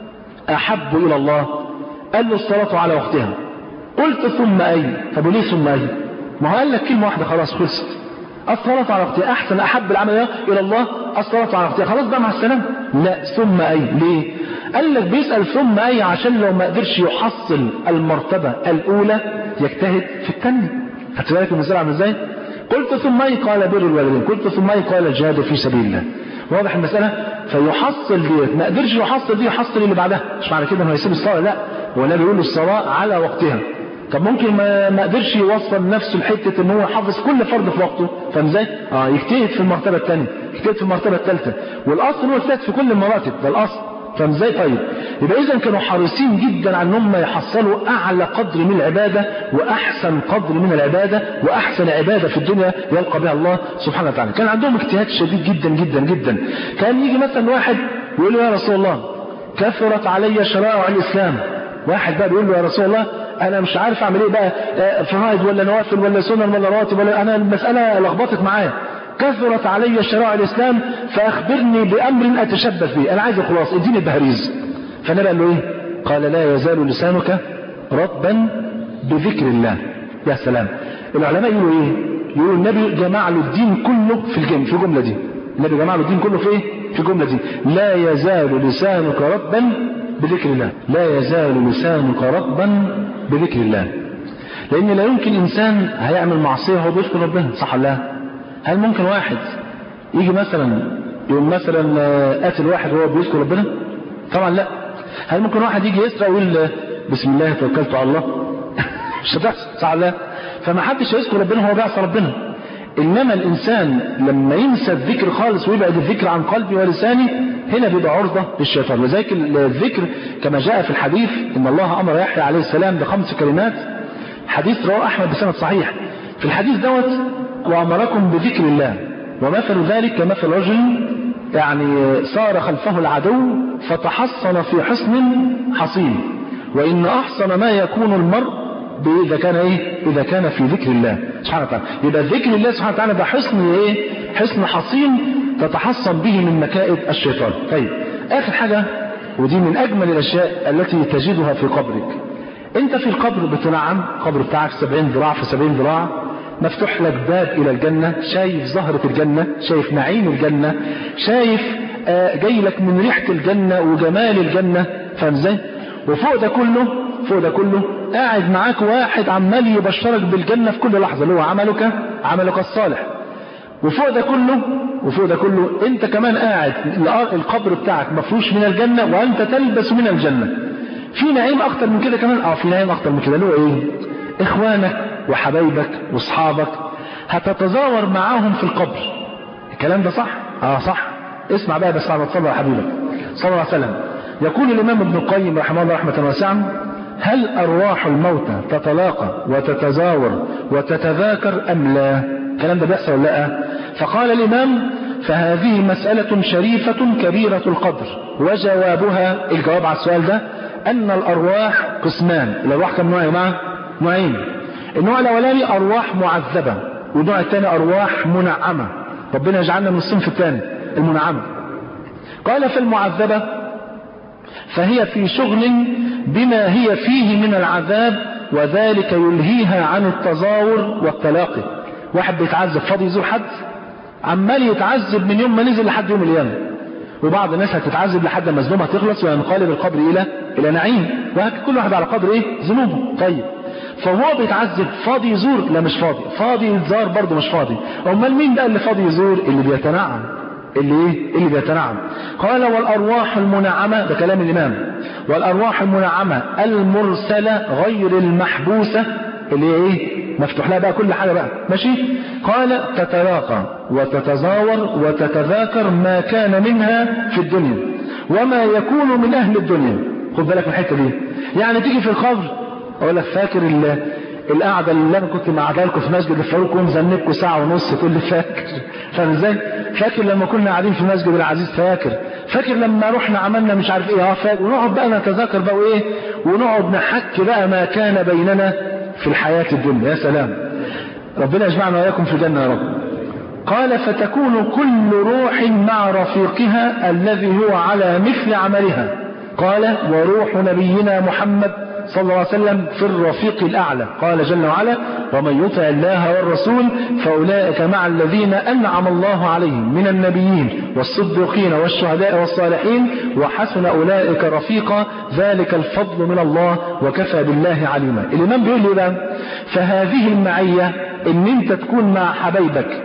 [SPEAKER 2] احب الى الله قال له الصلاه على وقتها قلت ثم اي طب وليه ثم اي ما هو قال لك كلمه واحده خلاص خلصت الصلاة على وقتها أحسن أحب العمل إلى الله الصلاة على وقتها خلاص بقى مع السلامة لا ثم أي ليه قال لك بيسأل ثم أي عشان لو ما قدرش يحصل المرتبة الأولى يجتهد في الثانية خدت بالك المسألة عامل ازاي قلت ثم أي قال بر الوالدين قلت ثم أي قال الجهاد في سبيل الله واضح المسألة فيحصل ديت ما قدرش يحصل دي يحصل اللي بعدها مش معنى كده انه هيسيب الصلاة لا هو النبي بيقول الصلاة على وقتها طب ممكن ما ما قدرش يوصل نفسه لحته ان هو يحافظ كل فرد في وقته فاهم ازاي؟ اه يجتهد في المرتبه الثانيه يجتهد في المرتبه الثالثه والاصل هو يجتهد في كل المراتب ده الاصل فاهم ازاي طيب يبقى اذا كانوا حريصين جدا على ان هم يحصلوا اعلى قدر من العباده واحسن قدر من العباده واحسن عباده في الدنيا يلقى بها الله سبحانه وتعالى كان عندهم اجتهاد شديد جدا جدا جدا كان يجي مثلا واحد يقول له يا رسول الله كثرت علي شرائع الاسلام واحد بقى بيقول له يا رسول الله انا مش عارف اعمل ايه بقى فرائض ولا نوافل ولا سنن ولا رواتب ولا انا المساله لخبطت معايا كثرت علي شرائع الاسلام فاخبرني بامر اتشبث به انا عايز الخلاص اديني البهريز فالنبي قال له ايه قال لا يزال لسانك رطبا بذكر الله يا سلام العلماء يقولوا ايه يقولوا النبي جمع له الدين كله في الجمله في الجمله دي النبي جمع له الدين كله في ايه في الجمله دي لا يزال لسانك رطبا بذكر الله لا يزال لسانك رطبا بذكر الله لان لا يمكن انسان هيعمل معصيه وهو بيذكر ربنا صح ولا لا هل ممكن واحد يجي مثلا يقوم مثلا قاتل واحد وهو بيذكر ربنا طبعا لا هل ممكن واحد يجي يسرق ويقول بسم الله توكلت على الله مش هتحصل صح ولا لا فما حدش هيذكر ربنا وهو بيعصى ربنا انما الانسان لما ينسى الذكر خالص ويبعد الذكر عن قلبي ولساني هنا بيبقى عرضة للشيطان وذلك الذكر كما جاء في الحديث ان الله امر يحيى عليه السلام بخمس كلمات حديث رواه احمد بسند صحيح في الحديث دوت وامركم بذكر الله ومثل ذلك كمثل رجل يعني صار خلفه العدو فتحصن في حصن حصين وان احصن ما يكون المرء إذا كان إيه؟ إذا كان في ذكر الله سبحانه وتعالى يبقى ذكر الله سبحانه وتعالى ده حصن إيه؟ حصن حصين تتحصن به من مكائد الشيطان طيب آخر حاجة ودي من أجمل الأشياء التي تجدها في قبرك أنت في القبر بتنعم قبر بتاعك 70 ذراع في 70 ذراع مفتوح لك باب إلى الجنة شايف زهرة الجنة شايف نعيم الجنة شايف آه جاي لك من ريحة الجنة وجمال الجنة فاهم ازاي؟ وفوق ده كله فوق ده كله قاعد معاك واحد عمال يبشرك بالجنة في كل لحظة اللي هو عملك عملك الصالح وفوق ده كله وفوق ده كله انت كمان قاعد القبر بتاعك مفروش من الجنة وانت تلبس من الجنة في نعيم اكتر من كده كمان اه في نعيم اكتر من كده اللي هو ايه اخوانك وحبايبك واصحابك هتتزاور معاهم في القبر الكلام ده صح اه صح اسمع بقى بس على تصلى على حبيبك صلى الله عليه وسلم يقول الامام ابن القيم رحمه الله رحمه واسعه هل أرواح الموتى تتلاقى وتتزاور وتتذاكر أم لا الكلام ده بيحصل ولا لا فقال الإمام فهذه مسألة شريفة كبيرة القدر وجوابها الجواب على السؤال ده أن الأرواح قسمان الأرواح كم نوع يا جماعة نوعين النوع الأولاني أرواح معذبة والنوع الثاني أرواح منعمة ربنا يجعلنا من الصنف الثاني المنعمة قال في المعذبة فهي في شغل بما هي فيه من العذاب وذلك يلهيها عن التزاور والتلاقي واحد بيتعذب فاضي يزور حد عمال يتعذب من يوم ما نزل لحد يوم القيامه وبعض الناس هتتعذب لحد ما ذنوبها تخلص وينقلب القبر الى الى نعيم وهكذا كل واحد على قدر ايه ذنوبه طيب فهو بيتعذب فاضي يزور لا مش فاضي فاضي يتزار برضه مش فاضي امال مين بقى اللي فاضي يزور اللي بيتنعم اللي ايه اللي بيتنعم قال والارواح المنعمه ده كلام الامام والارواح المنعمه المرسله غير المحبوسه اللي هي ايه مفتوح لها بقى كل حاجه بقى ماشي قال تتلاقى وتتزاور وتتذاكر ما كان منها في الدنيا وما يكون من أهل الدنيا خد بالك من الحتة دي يعني تيجي في القبر أقول لك فاكر القعدة اللي أنا كنت معاها لكم في مسجد الفاروق ومزنبكم ساعة ونص تقول لي فاكر فاهم ازاي؟ فاكر لما كنا قاعدين في مسجد العزيز فاكر فاكر لما رحنا عملنا مش عارف ايه اه فاكر ونقعد بقى نتذاكر بقى وايه ونقعد نحكي بقى ما كان بيننا في الحياة الدنيا يا سلام ربنا يجمعنا وإياكم في الجنة يا رب قال فتكون كل روح مع رفيقها الذي هو على مثل عملها قال وروح نبينا محمد صلى الله عليه وسلم في الرفيق الأعلى قال جل وعلا ومن يطع الله والرسول فأولئك مع الذين أنعم الله عليهم من النبيين والصديقين والشهداء والصالحين وحسن أولئك رفيقا ذلك الفضل من الله وكفى بالله عليما الإمام بيقول لي بقى فهذه المعية ان انت تكون مع حبايبك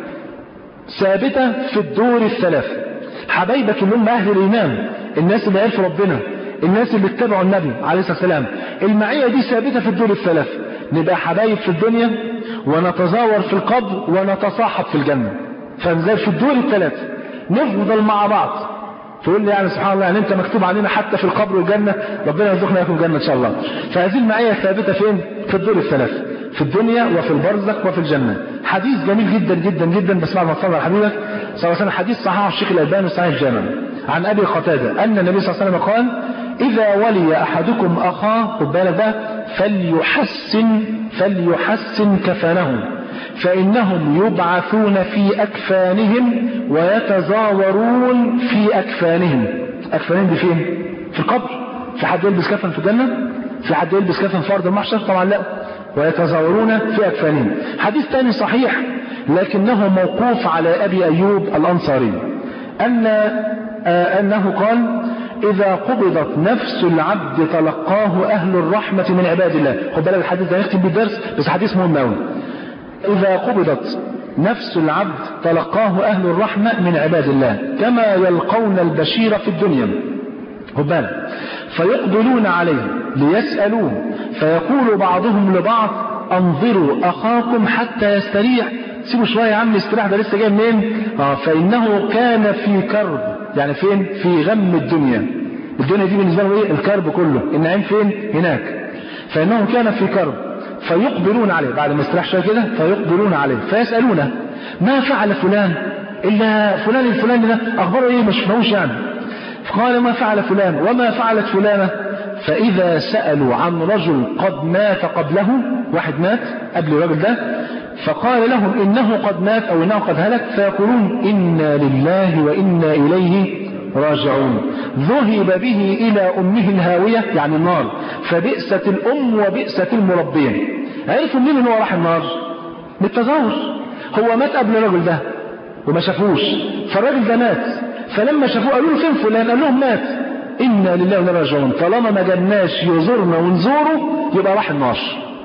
[SPEAKER 2] ثابتة في الدور الثلاث حبايبك اللي هم أهل الإيمان الناس اللي عرفوا ربنا الناس اللي اتبعوا النبي عليه الصلاة والسلام المعية دي ثابتة في الدور الثلاث نبقى حبايب في الدنيا ونتزاور في القبر ونتصاحب في الجنة فنزل في الدور الثلاث نفضل مع بعض تقول لي يعني سبحان الله يعني انت مكتوب علينا حتى في القبر والجنة ربنا يرزقنا اياكم الجنة ان شاء الله فهذه المعية ثابتة فين في الدور الثلاث في الدنيا وفي البرزخ وفي الجنة حديث جميل جدا جدا جدا بس بعد ما تصلي على حبيبك صلى الله عليه وسلم حديث صحيح الشيخ الألباني صحيح الجامع عن أبي قتادة أن النبي صلى الله عليه وسلم قال إذا ولي أحدكم أخاه خد بالك بقى فليحسن فليحسن كفنه فإنهم يبعثون في أكفانهم ويتزاورون في أكفانهم أكفانهم دي فين؟ في القبر في حد يلبس كفن في الجنة؟ في حد يلبس كفن في أرض المحشر؟ طبعا لا ويتزاورون في أكفانهم حديث ثاني صحيح لكنه موقوف على أبي أيوب الأنصاري أن آه أنه قال إذا قبضت نفس العبد تلقاه أهل الرحمة من عباد الله خد بالك الحديث ده نختم بالدرس بس حديث مهم قوي إذا قبضت نفس العبد تلقاه أهل الرحمة من عباد الله كما يلقون البشير في الدنيا خد بالك فيقبلون عليه ليسألوه فيقول بعضهم لبعض انظروا أخاكم حتى يستريح سيبوا شوية يا عم استراح ده لسه جاي منين آه فإنه كان في كرب يعني فين في غم الدنيا الدنيا دي بالنسبة له ايه الكرب كله النعيم فين هناك فإنه كان في كرب فيقبلون عليه بعد ما استراح شوية كده فيقبلون عليه فيسألونه ما فعل فلان إلا فلان الفلاني ده أخباره إيه مش شفناهوش يعني فقال ما فعل فلان وما فعلت فلانة فإذا سألوا عن رجل قد مات قبله واحد مات قبل الرجل ده فقال لهم إنه قد مات أو إنه قد هلك فيقولون إنا لله وإنا إليه راجعون ذهب به إلى أمه الهاوية يعني النار فبئست الأم وبئست المربية عرفوا منين إن هو راح النار بالتظاهر هو مات قبل الرجل ده وما شافوش فالراجل ده مات فلما شافوه قالوا له فين فلان قال لهم مات إنا لله وإنا راجعون طالما ما جالناش يزورنا ونزوره يبقى راح النار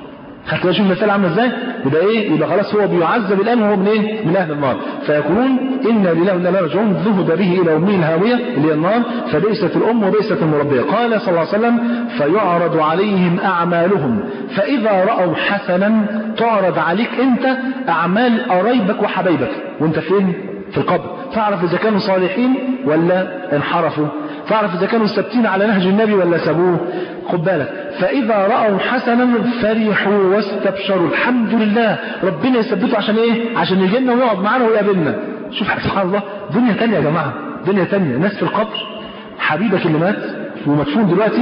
[SPEAKER 2] خدت بالك شوف المسألة عاملة ازاي يبقى ايه يبقى خلاص هو بيعذب الآن وهو من ايه من أهل النار فيقولون إنا لله وإنا إليه راجعون ذهب به إلى أمه الهاوية اللي هي النار فبئست الأم وبئست المربية قال صلى الله عليه وسلم فيعرض عليهم أعمالهم فإذا رأوا حسنا تعرض عليك أنت أعمال قرايبك وحبايبك وأنت فين في القبر تعرف إذا كانوا صالحين ولا انحرفوا تعرف إذا كانوا ثابتين على نهج النبي ولا سابوه خد بالك فإذا رأوا حسنا فرحوا واستبشروا الحمد لله ربنا يثبته عشان إيه عشان يجينا ويقعد معانا ويقابلنا شوف سبحان الله دنيا تانية يا جماعة دنيا تانية ناس في القبر حبيبك اللي مات ومدفون دلوقتي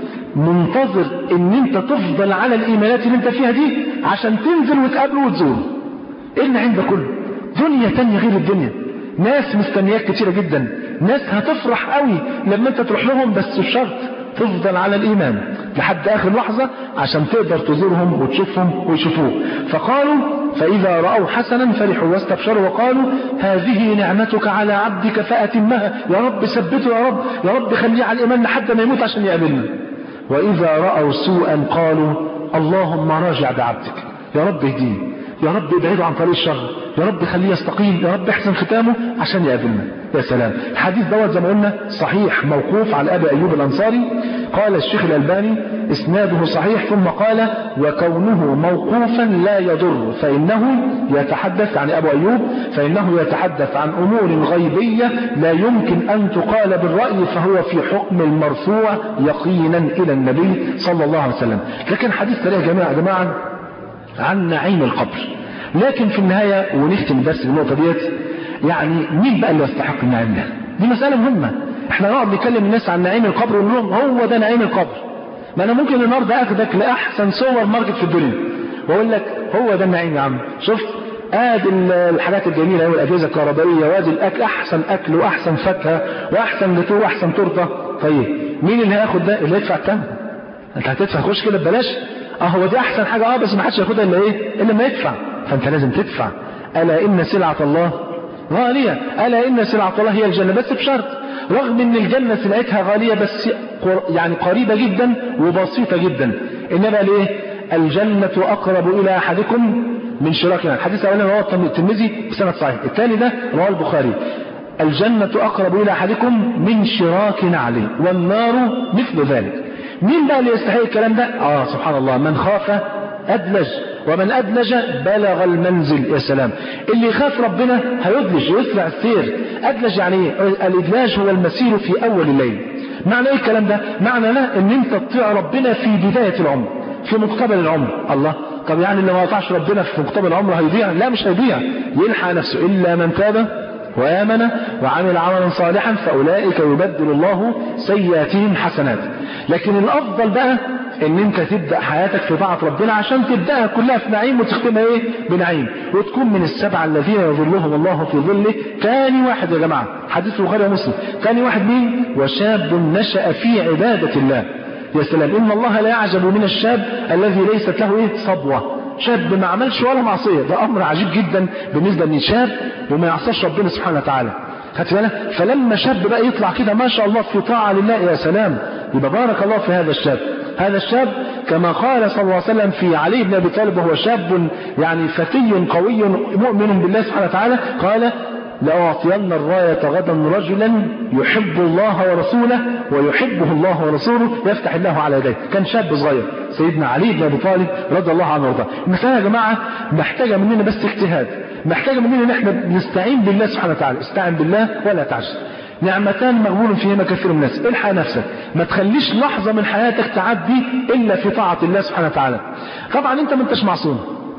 [SPEAKER 2] منتظر ان انت تفضل على الايمانات اللي انت فيها دي عشان تنزل وتقابله وتزوره ايه اللي عندك كله دنيا تانية غير الدنيا ناس مستنياك كتيرة جدا ناس هتفرح قوي لما انت تروح لهم بس الشرط تفضل على الإيمان لحد آخر لحظة عشان تقدر تزورهم وتشوفهم ويشوفوه فقالوا فإذا رأوا حسنا فرحوا واستبشروا وقالوا هذه نعمتك على عبدك فأتمها يا رب ثبته يا رب يا رب خليه على الإيمان لحد ما يموت عشان يقابلنا وإذا رأوا سوءا قالوا اللهم راجع بعبدك يا رب اهديه يا رب ابعده عن طريق الشر يا رب خليه يستقيم يا رب احسن ختامه عشان يقابلنا يا سلام الحديث دوت زي ما قلنا صحيح موقوف على ابي ايوب الانصاري قال الشيخ الألباني اسناده صحيح ثم قال وكونه موقوفا لا يضر فإنه يتحدث عن أبو أيوب فإنه يتحدث عن أمور غيبية لا يمكن أن تقال بالرأي فهو في حكم المرفوع يقينا إلى النبي صلى الله عليه وسلم لكن حديث يا جماعة جماعة عن نعيم القبر لكن في النهاية ونختم الدرس بالنقطة ديت يعني مين بقى اللي يستحق النعيم ده دي مسألة مهمة احنا نقعد نكلم الناس عن نعيم القبر ونقول لهم هو ده نعيم القبر ما انا ممكن النهارده اخدك لاحسن سوبر ماركت في الدنيا واقول لك هو ده النعيم يا عم شفت ادي الحاجات الجميله قوي الاجهزه الكهربائيه وادي الاكل احسن اكل واحسن فاكهه واحسن جاتوه واحسن تورته طيب مين اللي هياخد ده اللي يدفع الثمن انت هتدفع خش كده ببلاش اه هو دي احسن حاجه اه بس ما حدش ياخدها الا ايه الا لما يدفع فانت لازم تدفع الا ان سلعه الله غاليه الا ان سلعه الله هي الجنه بس بشرط رغم ان الجنة سلعتها غالية بس يعني قريبة جدا وبسيطة جدا انما ليه الجنة اقرب الى احدكم من شراك يعني الحديث الاولاني رواه الترمذي بسند صحيح الثاني ده رواه البخاري الجنة اقرب الى احدكم من شراك نعله والنار مثل ذلك مين بقى اللي يستحق الكلام ده اه سبحان الله من خاف ادلج ومن أدلج بلغ المنزل يا سلام اللي يخاف ربنا هيدلج ويسرع السير أدلج يعني ايه الإدلاج هو المسير في أول الليل معنى ايه الكلام ده معنى لا ان انت تطيع ربنا في بداية العمر في مقتبل العمر الله طب يعني اللي ما يطاعش ربنا في مقتبل العمر هيضيع لا مش هيضيع يلحق نفسه إلا من تاب وآمن وعمل عملا صالحا فأولئك يبدل الله سيئاتهم حسنات لكن الأفضل بقى ان انت تبدأ حياتك في طاعة ربنا عشان تبدأها كلها في نعيم وتختمها ايه بنعيم وتكون من السبعة الذين يظلهم الله في ظله تاني واحد يا جماعة حديث البخاري ومسلم تاني واحد مين وشاب نشأ في عبادة الله يا سلام ان الله لا يعجب من الشاب الذي ليست له ايه صبوة شاب ما عملش ولا معصية ده امر عجيب جدا بالنسبة لشاب وما يعصاش ربنا سبحانه وتعالى خدت بالك فلما شاب بقى يطلع كده ما شاء الله في طاعة لله يا سلام يبقى بارك الله في هذا الشاب هذا الشاب كما قال صلى الله عليه وسلم في علي بن ابي طالب وهو شاب يعني فتي قوي مؤمن بالله سبحانه وتعالى قال لأعطين الراية غدا رجلا يحب الله ورسوله ويحبه الله ورسوله يفتح الله على يديه كان شاب صغير سيدنا علي بن ابي طالب رضي الله عنه وارضاه المسألة يا جماعة محتاجة مننا بس اجتهاد محتاجة مننا ان احنا نستعين بالله سبحانه وتعالى استعن بالله ولا تعجز نعمتان مغبول فيهما كثير من الناس الحق نفسك ما تخليش لحظة من حياتك تعدي إلا في طاعة الله سبحانه وتعالى طبعا انت ما انتش معصوم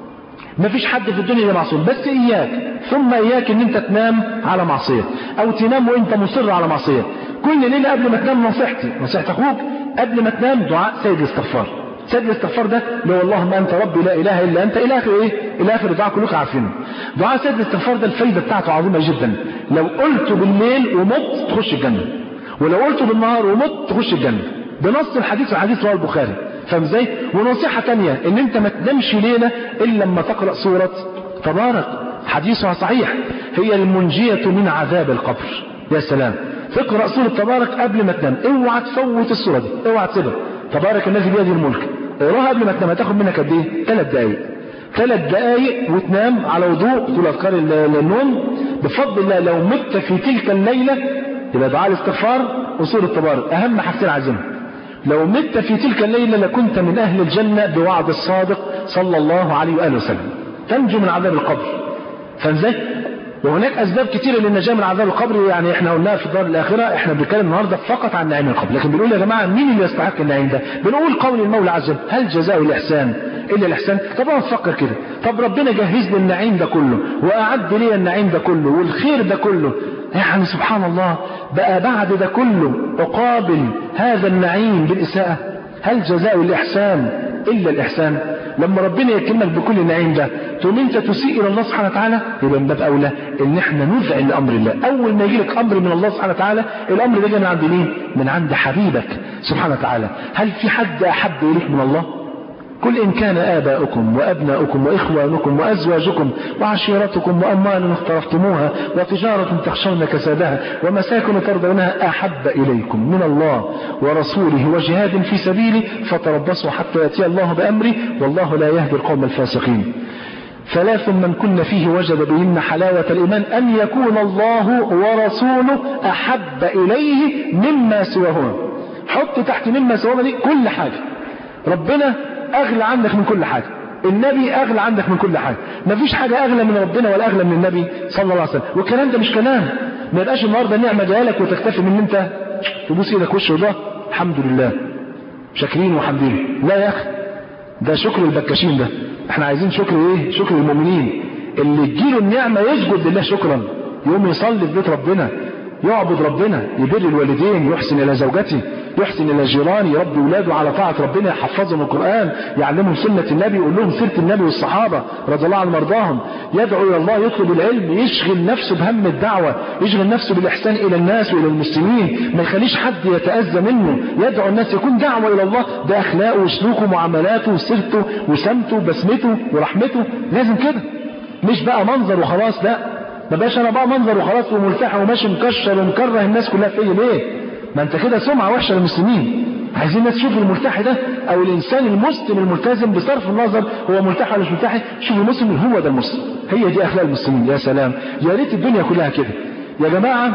[SPEAKER 2] ما فيش حد في الدنيا معصوم بس إياك ثم إياك ان انت تنام على معصية او تنام وانت مصر على معصية كل ليلة قبل ما تنام نصيحتي نصيحة اخوك قبل ما تنام دعاء سيد الاستغفار سيد الاستغفار ده اللي هو اللهم انت ربي لا اله الا انت الى اخر ايه الى اخر دعاء كلكم عارفينه دعاء سيد الاستغفار ده الفايده بتاعته عظيمه جدا لو قلته بالليل ومت تخش الجنه ولو قلته بالنهار ومت تخش الجنه بنص الحديث الحديث رواه البخاري فاهم ازاي ونصيحه ثانيه ان انت ما تنامش ليله الا لما تقرا سوره تبارك حديثها صحيح هي المنجيه من عذاب القبر يا سلام تقرا سوره تبارك قبل ما تنام اوعى تفوت السوره دي اوعى تسيبها تبارك الذي بيده الملك اقراها قبل ما تنام هتاخد منك قد ايه ثلاث دقائق ثلاث دقائق وتنام على وضوء تقول اذكار النوم بفضل الله لو مت في تلك الليله يبقى دعاء الاستغفار وسوره تبارك اهم حاجتين عايزينهم لو مت في تلك الليله لكنت من اهل الجنه بوعد الصادق صلى الله عليه واله وسلم تنجو من عذاب القبر فازاي وهناك اسباب كثيره للنجاه من عذاب القبر يعني احنا قلناها في الدار الاخره احنا بنتكلم النهارده فقط عن نعيم القبر لكن بنقول يا جماعه مين اللي يستحق النعيم ده بنقول قول المولى عز وجل هل جزاء الاحسان الا الاحسان طب اقعد فكر كده طب ربنا جهز لي النعيم ده كله واعد لي النعيم ده كله والخير ده كله يعني سبحان الله بقى بعد ده كله اقابل هذا النعيم بالاساءه هل جزاء الاحسان الا الاحسان لما ربنا يكرمك بكل النعيم ده تقوم انت تسيء الى الله سبحانه وتعالى يبقى من باب اولى ان احنا نذعن لامر الله اول ما يجي لك امر من الله سبحانه وتعالى الامر ده جاي من عند مين من عند حبيبك سبحانه وتعالى هل في حد احب اليك من الله قل إن كان آباؤكم وأبناؤكم وإخوانكم وأزواجكم وعشيرتكم وأموال اقترفتموها وتجارة تخشون كسادها ومساكن ترضونها أحب إليكم من الله ورسوله وجهاد في سبيله فتربصوا حتى يأتي الله بأمره والله لا يهدي القوم الفاسقين ثلاث من كن فيه وجد بهن حلاوة الإيمان أن يكون الله ورسوله أحب إليه مما سواهما حط تحت مما سواه دي كل حاجة ربنا أغلى عندك من كل حاجة النبي أغلى عندك من كل حاجة مفيش حاجة أغلى من ربنا ولا أغلى من النبي صلى الله عليه وسلم والكلام ده مش كلام ما يبقاش النهارده نعمة جايلك وتكتفي من ان انت تبوس ايدك وش وده الحمد لله شاكرين وحمدين لا يا اخي ده شكر البكاشين ده احنا عايزين شكر ايه شكر المؤمنين اللي تجيله النعمة يسجد لله شكرا يقوم يصلي في بيت ربنا يعبد ربنا يبر الوالدين يحسن الى زوجته يحسن الى جيرانه يربي اولاده على طاعه ربنا يحفظهم القران يعلمهم سنه النبي يقول لهم سيره النبي والصحابه رضي الله عن مرضاهم يدعو الى الله يطلب العلم يشغل نفسه بهم الدعوه يشغل نفسه بالاحسان الى الناس والى المسلمين ما يخليش حد يتاذى منه يدعو الناس يكون دعوه الى الله ده اخلاقه وسلوكه ومعاملاته وسيرته وسمته وبسمته ورحمته لازم كده مش بقى منظر وخلاص لا ما بقاش انا بقى منظر وخلاص وملتحي وماشي مكشر ومكره الناس كلها فيا ليه ما انت كده سمعه وحشه للمسلمين عايزين الناس تشوف الملتحي ده او الانسان المسلم الملتزم بصرف النظر هو ملتحي ولا مش ملتحي شوف المسلم هو ده المسلم هي دي اخلاق المسلمين يا سلام يا ريت الدنيا كلها كده يا جماعه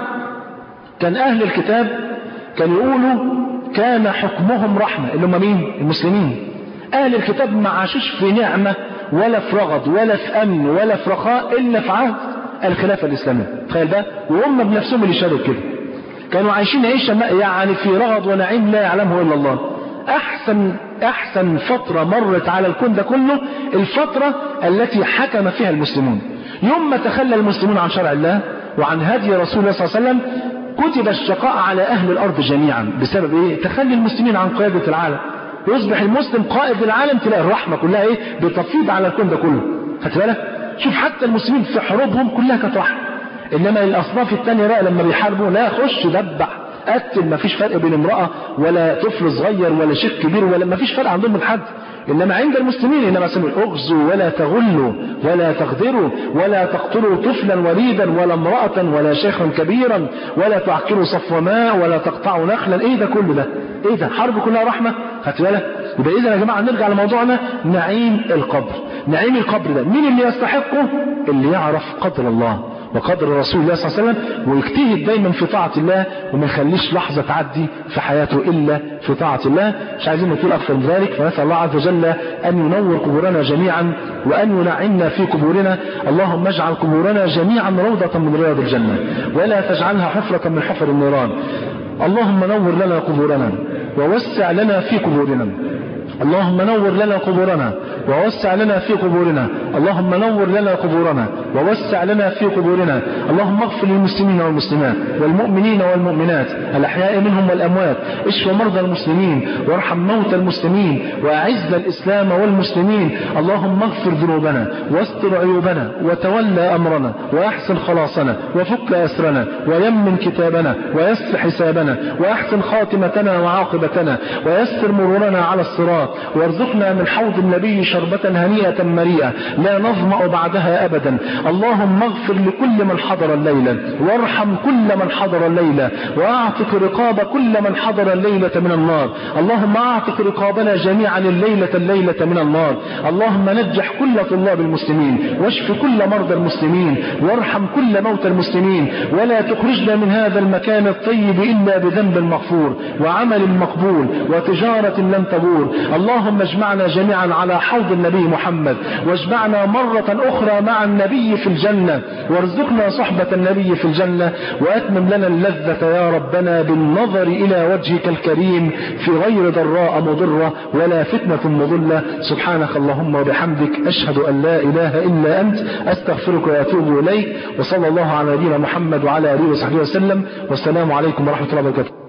[SPEAKER 2] كان اهل الكتاب كانوا يقولوا كان حكمهم رحمه اللي هم مين المسلمين اهل الكتاب ما عاشوش في نعمه ولا في رغد ولا في امن ولا في رخاء الا في عهد الخلافه الاسلاميه تخيل بقى وهم بنفسهم اللي شاروا كده كانوا عايشين عيشة يعني في رغد ونعيم لا يعلمه إلا الله أحسن أحسن فترة مرت على الكون ده كله الفترة التي حكم فيها المسلمون يوم ما تخلى المسلمون عن شرع الله وعن هدي رسول الله صلى الله عليه وسلم كتب الشقاء على أهل الأرض جميعا بسبب إيه؟ تخلي المسلمين عن قيادة العالم يصبح المسلم قائد العالم تلاقي الرحمة كلها إيه؟ بتفيض على الكون ده كله خدت بالك؟ شوف حتى المسلمين في حروبهم كلها كانت رحمة انما الاصناف التانية بقى لما بيحاربوا لا خش دبح قتل ما فيش فرق بين امرأة ولا طفل صغير ولا شيخ كبير ولا ما فيش فرق عندهم من حد انما عند المسلمين انما سموا اغزوا ولا تغلوا ولا تغدروا ولا تقتلوا طفلا وليدا ولا امرأة ولا شيخا كبيرا ولا تعكروا صف ماء ولا تقطعوا نخلا ايه ده كله ده ايه ده حرب كلها رحمة خدت بالك يبقى اذا يا جماعة نرجع لموضوعنا نعيم القبر نعيم القبر ده مين اللي يستحقه اللي يعرف قدر الله وقدر رسول الله صلى الله عليه وسلم ويجتهد دايما في طاعة الله وما يخليش لحظة تعدي في حياته إلا في طاعة الله مش عايزين نقول أكثر من ذلك فنسأل الله عز وجل أن ينور قبورنا جميعا وأن ينعمنا في قبورنا اللهم اجعل قبورنا جميعا روضة من رياض الجنة ولا تجعلها حفرة من حفر النيران اللهم نور لنا قبورنا ووسع لنا في قبورنا اللهم نور لنا قبورنا ووسع لنا في قبورنا اللهم نور لنا قبورنا ووسع لنا في قبورنا اللهم اغفر للمسلمين والمسلمات والمؤمنين والمؤمنات الأحياء منهم والأموات اشف مرضى المسلمين وارحم موتى المسلمين وأعز الإسلام والمسلمين اللهم اغفر ذنوبنا واستر عيوبنا وتولى أمرنا وأحسن خلاصنا وفك أسرنا ويمن كتابنا ويسر حسابنا وأحسن خاتمتنا وعاقبتنا ويسر مرورنا على الصراط وارزقنا من حوض النبي شربة هنيئة مريئة لا نظمأ بعدها أبدا اللهم اغفر لكل من حضر الليلة وارحم كل من حضر الليلة واعتق رقاب كل من حضر الليلة من النار اللهم اعتق رقابنا جميعا الليلة الليلة من النار اللهم نجح كل طلاب المسلمين واشف كل مرضى المسلمين وارحم كل موتى المسلمين ولا تخرجنا من هذا المكان الطيب إلا بذنب مغفور وعمل مقبول وتجارة لم تبور اللهم اجمعنا جميعا على حوض النبي محمد واجمعنا مرة أخرى مع النبي في الجنة وارزقنا صحبة النبي في الجنة وأتمم لنا اللذة يا ربنا بالنظر إلى وجهك الكريم في غير ضراء مضرة ولا فتنة مضلة سبحانك اللهم وبحمدك أشهد أن لا إله إلا أنت أستغفرك وأتوب إليك وصلى الله على نبينا محمد وعلى آله وصحبه وسلم والسلام عليكم ورحمة الله وبركاته